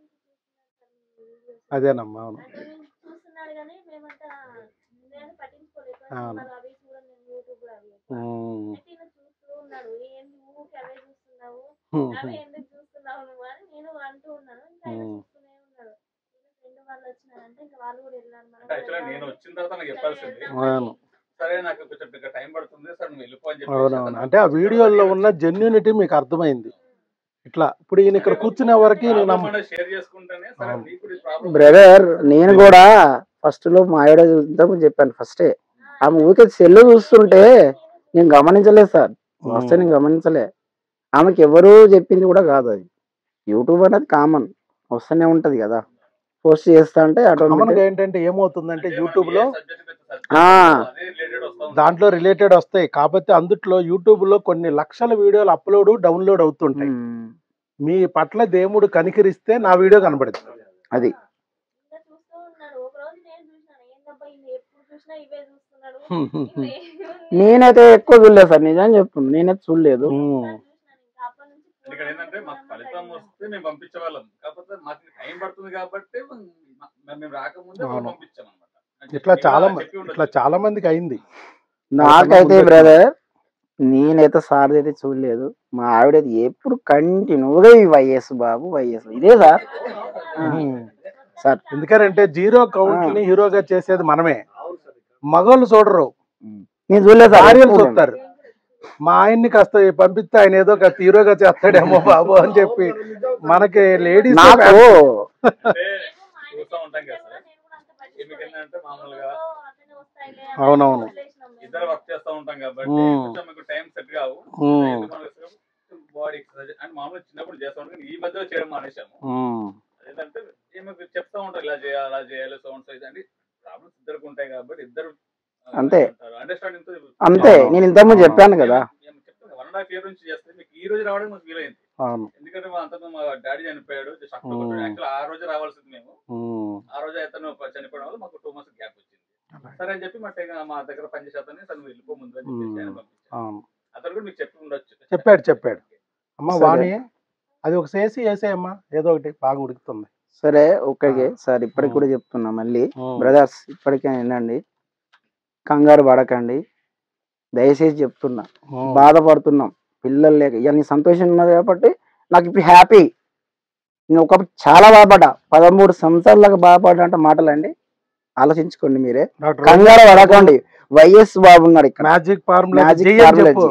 అదేనమ్మా అవును చూస్తున్నాడు కానీ మేమంతా నేను పట్టించుకోలేదు అవును. మరి అవి కూడా నేను యూట్యూబ్ లో అవి ఉమ్, అయితే ఈయన చూస్తూ ఉన్నాడు ఏంది ఊరికి అవే చూస్తున్నావు ఉమ్, అవే ఎందుకు చూస్తున్నావు నువ్వు అని నేను అంటూ ఉన్నాను ఇంకా ఆయన ఉమ్. చూస్తూనే ఉన్నాడు ఇంకా ఫ్రెండ్ వాళ్ళు వచ్చినారంటే ఇంకా వాళ్ళు కూడా వెళ్ళారు మనం అంటే యాక్చువల్గా నేను వచ్చిన తర్వాత నాకు చెప్పాల్సింది అవును సరే నాకు కొంచెం ఇంకా టైం పడుతుంది సార్ నువ్వు వెళ్ళిపో అని చెప్పి అవునవును అంటే ఆ వీడియోలో ఉన్న జెన్యూనిటీ మీకు అర్థమైంది ఇట్లా ఇప్పుడు ఈయన ఇక్కడ కూర్చునే వరకు నేను నమ్మ షేర్ చేసుకుంటేనే సరే అవును. మీకు ఈ ప్రాబ్లం బ్రదర్ నేను కూడా ఫస్ట్ లో మా ఆవిడ చూద్దామని చెప్పాను ఫస్టే ఆమె ఊరికే సెల్లు చూస్తుంటే నేను గమనించలేదు సార్ వస్తే నేను గమనించలే ఆమెకి ఎవరు చెప్పింది కూడా కాదు అది యూట్యూబ్ అనేది కామన్ వస్తూనే ఉంటది కదా పోస్ట్ చేస్తా అంటే కామన్ గా ఆటోమేటిక్ ఏంటంటే ఏమవుతుందంటే యూట్యూబ్ లో ఆ. దాంట్లో రిలేటెడ్ వస్తాయి కాకపోతే అందుట్లో యూట్యూబ్ లో కొన్ని లక్షల వీడియోలు అప్లోడ్ డౌన్లోడ్ అవుతుంటాయి మీ పట్ల దేవుడు కనికరిస్తే నా వీడియో కనబడుతుంది అది ఇంకా చూస్తూ ఉన్నాడు ఒక రోజు నేను చూసినాను ఏందబ్బా ఈయన ఎప్పుడు చూసినా ఇవే చూస్తున్నాడు హ్మ్, హ్మ్, హ్మ్. నేనైతే ఎక్కువ చూడలేదు సార్ నిజం చెప్తున్నా నేనైతే చూడలేదు ఉమ్. ఇక్కడ ఏంటంటే మాకు ఫలితం వస్తే మేము పంపించే వాళ్ళం కాకపోతే మాకు టైం పడుతుంది కాబట్టి మ- మేము రాకముందే అవును. పంపించాం అనమాట ఇట్లా చాలా మంది ఇట్లా చాలా మందికి అయింది నాకైతే ఉండొచ్చు. బ్రదర్ నేనైతే సార్ అయితే చూడలేదు మా ఆవిడ అయితే ఎప్పుడు కంటిన్యూగా ఈ వైఎస్ బాబు వైఎస్ ఇదే సార్ ఆ, సార్ ఎందుకంటే జీరో కౌంట్ ని హీరోగా చేసేది మనమే మగోళ్ళు చూడరు నేను చూడలేదు సార్ భార్యలు ఎప్పుడు. చూస్తారు మా ఆయన్ని కాస్త పంపిస్తే ఆయన ఏదో కాస్త హీరోగా చేస్తాడేమో బాబు అని చెప్పి మనకి లేడీస్ నాకు చూస్తూ ఉంటాం కదా సార్ ఎందుకంటే మామూలుగా అవునవును. ఇద్దరు వర్క్ చేస్తూ ఉంటాం కాబట్టి ఉమ్. కొంచెం మీకు టైం సెట్ కావు ఉమ్. బాడీ ఎక్సర్సైజ్ అంటే మామూలుగా చిన్నప్పుడు చేస్తూ ఉంటాం ఈ మధ్యలో చేయడం మానేశాము ఏంటంటే ఈమెకు చెప్తా ఉంటారు ఇలా చేయాలి అలా చేయాలి సౌండ్ సైజ్ అంటే ప్రాబ్లమ్స్ ఇద్దరికి ఉంటాయి కాబట్టి ఇద్దరు అంతే. అండర్స్టాండింగ్ అంతే నేను ఇంతకుముందు చెప్పాను కదా చెప్తాను వన్ అండ్ హాఫ్ ఇయర్ నుంచి చేస్తే మీకు ఈ రోజు రావడం మాకు ఫీల్ అయింది అవును ఎందుకంటే మా అంతా మా డాడీ చనిపోయాడు జస్ట్ ఉమ్. అక్టోబర్ యాక్చువల్ ఆ రోజు రావాల్సింది మేము ఉమ్. ఆ రోజు అతను చనిపోవడం వల్ల మాకు టూ మంత్స్ గ్యాప్ వచ్చింది సరే అని చెప్పి మా దగ్గర మా దగ్గర పనిచేసే అతన్ని తను వెళ్ళిపో ముందు అని చెప్పేసి ఆయన పంపించాను అవును అతను కూడా మీకు చెప్పి ఉండొచ్చు చెప్పాడు చెప్పాడు అమ్మ సరే. వాణి అది ఒక చేసి వేసేయమ్మా ఏదో ఒకటి బాగా ఉడుకుతుంది సరే ఓకే సార్ ఇప్పటికి కూడా చెప్తున్నా మళ్ళీ బ్రదర్స్ ఇప్పటికే వినండి కంగారు పడకండి దయచేసి చెప్తున్నా ఉమ్. బాధపడుతున్నాం పిల్లలు లేక ఇక నీ సంతోషం ఉన్నది కాబట్టి నాకు ఇప్పుడు హ్యాపీ నేను ఒకప్పుడు చాలా బాధపడ్డా పదమూడు సంవత్సరాలకు బాధపడ్డా అంటే మాటలండి ఆలోచించుకోండి మీరే డాక్టర్ కంగారు పడకండి వైఎస్ బాబు ఉన్నాడు ఇక్కడ మ్యాజిక్ ఫార్ములా Magic జై అని formula చెప్పు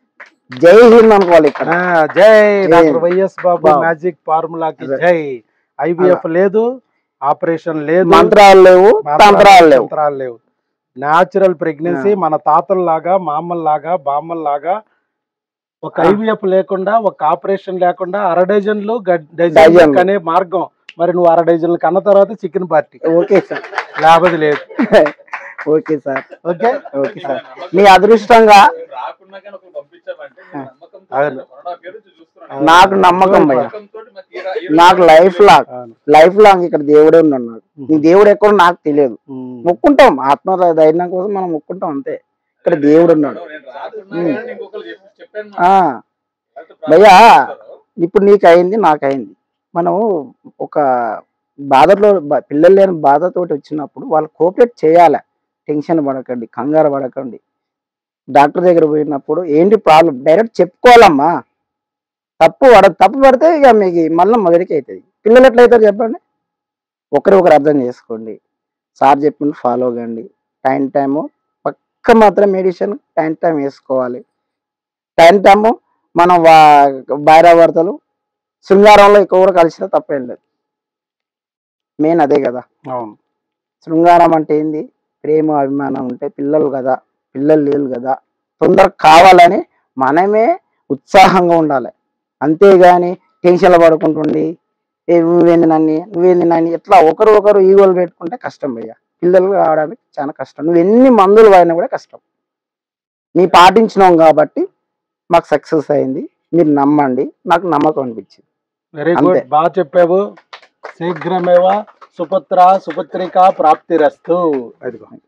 జై హింద్ అనుకోవాలి ఇక్కడ ఆ, జై doctor YS Babu Babu. Magic ఫార్ములాకి అదే. జై ఐవీఎఫ్ లేదు ఆపరేషన్ లేదు మంత్రాలు లేవు తంత్రాలు లేవు తంత్రాలు లేవు న్యాచురల్ ప్రెగ్నెన్సీ ఆ. మన తాతల్లాగా మామల్లాగా బామ్మల్లాగా ఒక ఆ. ఐవీఎఫ్ లేకుండా ఒక ఆపరేషన్ లేకుండా అర డజన్లు గడ్- డజన్లు. డజన్ అనే మార్గం మరి నువ్వు అర డజన్లు కన్న తర్వాత చికెన్ పార్టీ ఓకే సార్ లేకపోతే లేదు okay sir okay okay sir మీ అదృష్టంగా రాకున్నా కానీ ఒకరు పంపించామంటే మీ నమ్మకంతో అవును. వన్ అండ్ హాఫ్ ఇయర్ నుంచి చూస్తున్నాను నాకు నమ్మకం భయ్య నమ్మకంతో మాకు ఈ రా- ఈ రోజు నాకు లైఫ్ లాంగ్ అవును. లైఫ్ లాంగ్ ఇక్కడ దేవుడే ఉన్నాడు నాకు నీ దేవుడు ఎక్కడో నాకు తెలియదు ఉమ్. మొక్కుంటాం ఆత్మ ధైర్యం కోసం మనం మొక్కుంటాం అంతే ఇక్కడ దేవుడు ఉన్నాడు నేను రాకున్నా కానీ ఇంకొకరు చెప్పి- చెప్పాను ఆ నాకు భయ్యా. ప్రాబ్లం ఇప్పుడు నీకు అయింది నాకు అయింది మనం ఒక బాధలో బ- పిల్లలు లేని బాధతోటి వచ్చినప్పుడు వాళ్ళు కోఆపరేట్ చేయాలి టెన్షన్ పడకండి కంగారు పడకండి డాక్టర్ దగ్గర పోయినప్పుడు ఏంటి ప్రాబ్లం డైరెక్ట్ చెప్పుకోవాలమ్మా తప్పు పడ తప్పు పడితే ఇక మీకు మళ్ళీ మొదటికి అవుతుంది పిల్లలు ఎట్లయితారు చెప్పండి ఒకరి ఒకరు అర్థం చేసుకోండి సార్ చెప్పిన ఫాలో కండి టైం టైము పక్క మాత్రం మెడిసిన్ టైం టైం వేసుకోవాలి టైం టైము మనం భార్యాభర్తలు శృంగారంలో ఎక్కువ కూడా కలిసినా తప్పేం లేదు మెయిన్ అదే కదా అవును శృంగారం అంటే ఏంది ప్రేమ అభిమానం ఉంటే పిల్లలు కదా పిల్లలు లేరు కదా తొందరగా కావాలని మనమే ఉత్సాహంగా ఉండాలి అంతేగాని టెన్షన్లు పడుకుంటుండి ఏ నువ్వేంది నన్ను నువ్వేంది నన్ను ఇట్లా ఒకరు ఒకరు ఈగోలు పెట్టుకుంటే కష్టం భయ్య పిల్లలు కావడానికి చాలా కష్టం నువ్వు ఎన్ని మందులు వాడినా కూడా కష్టం నీ పాటించినాం కాబట్టి మాకు సక్సెస్ అయింది మీరు నమ్మండి నాకు నమ్మకం అనిపించింది వెరీ అంతే. గుడ్ బాగా చెప్పావు శీఘ్రమేవా సుపుత్ర సుపుత్రిక ప్రాప్తిరస్తు అదిగో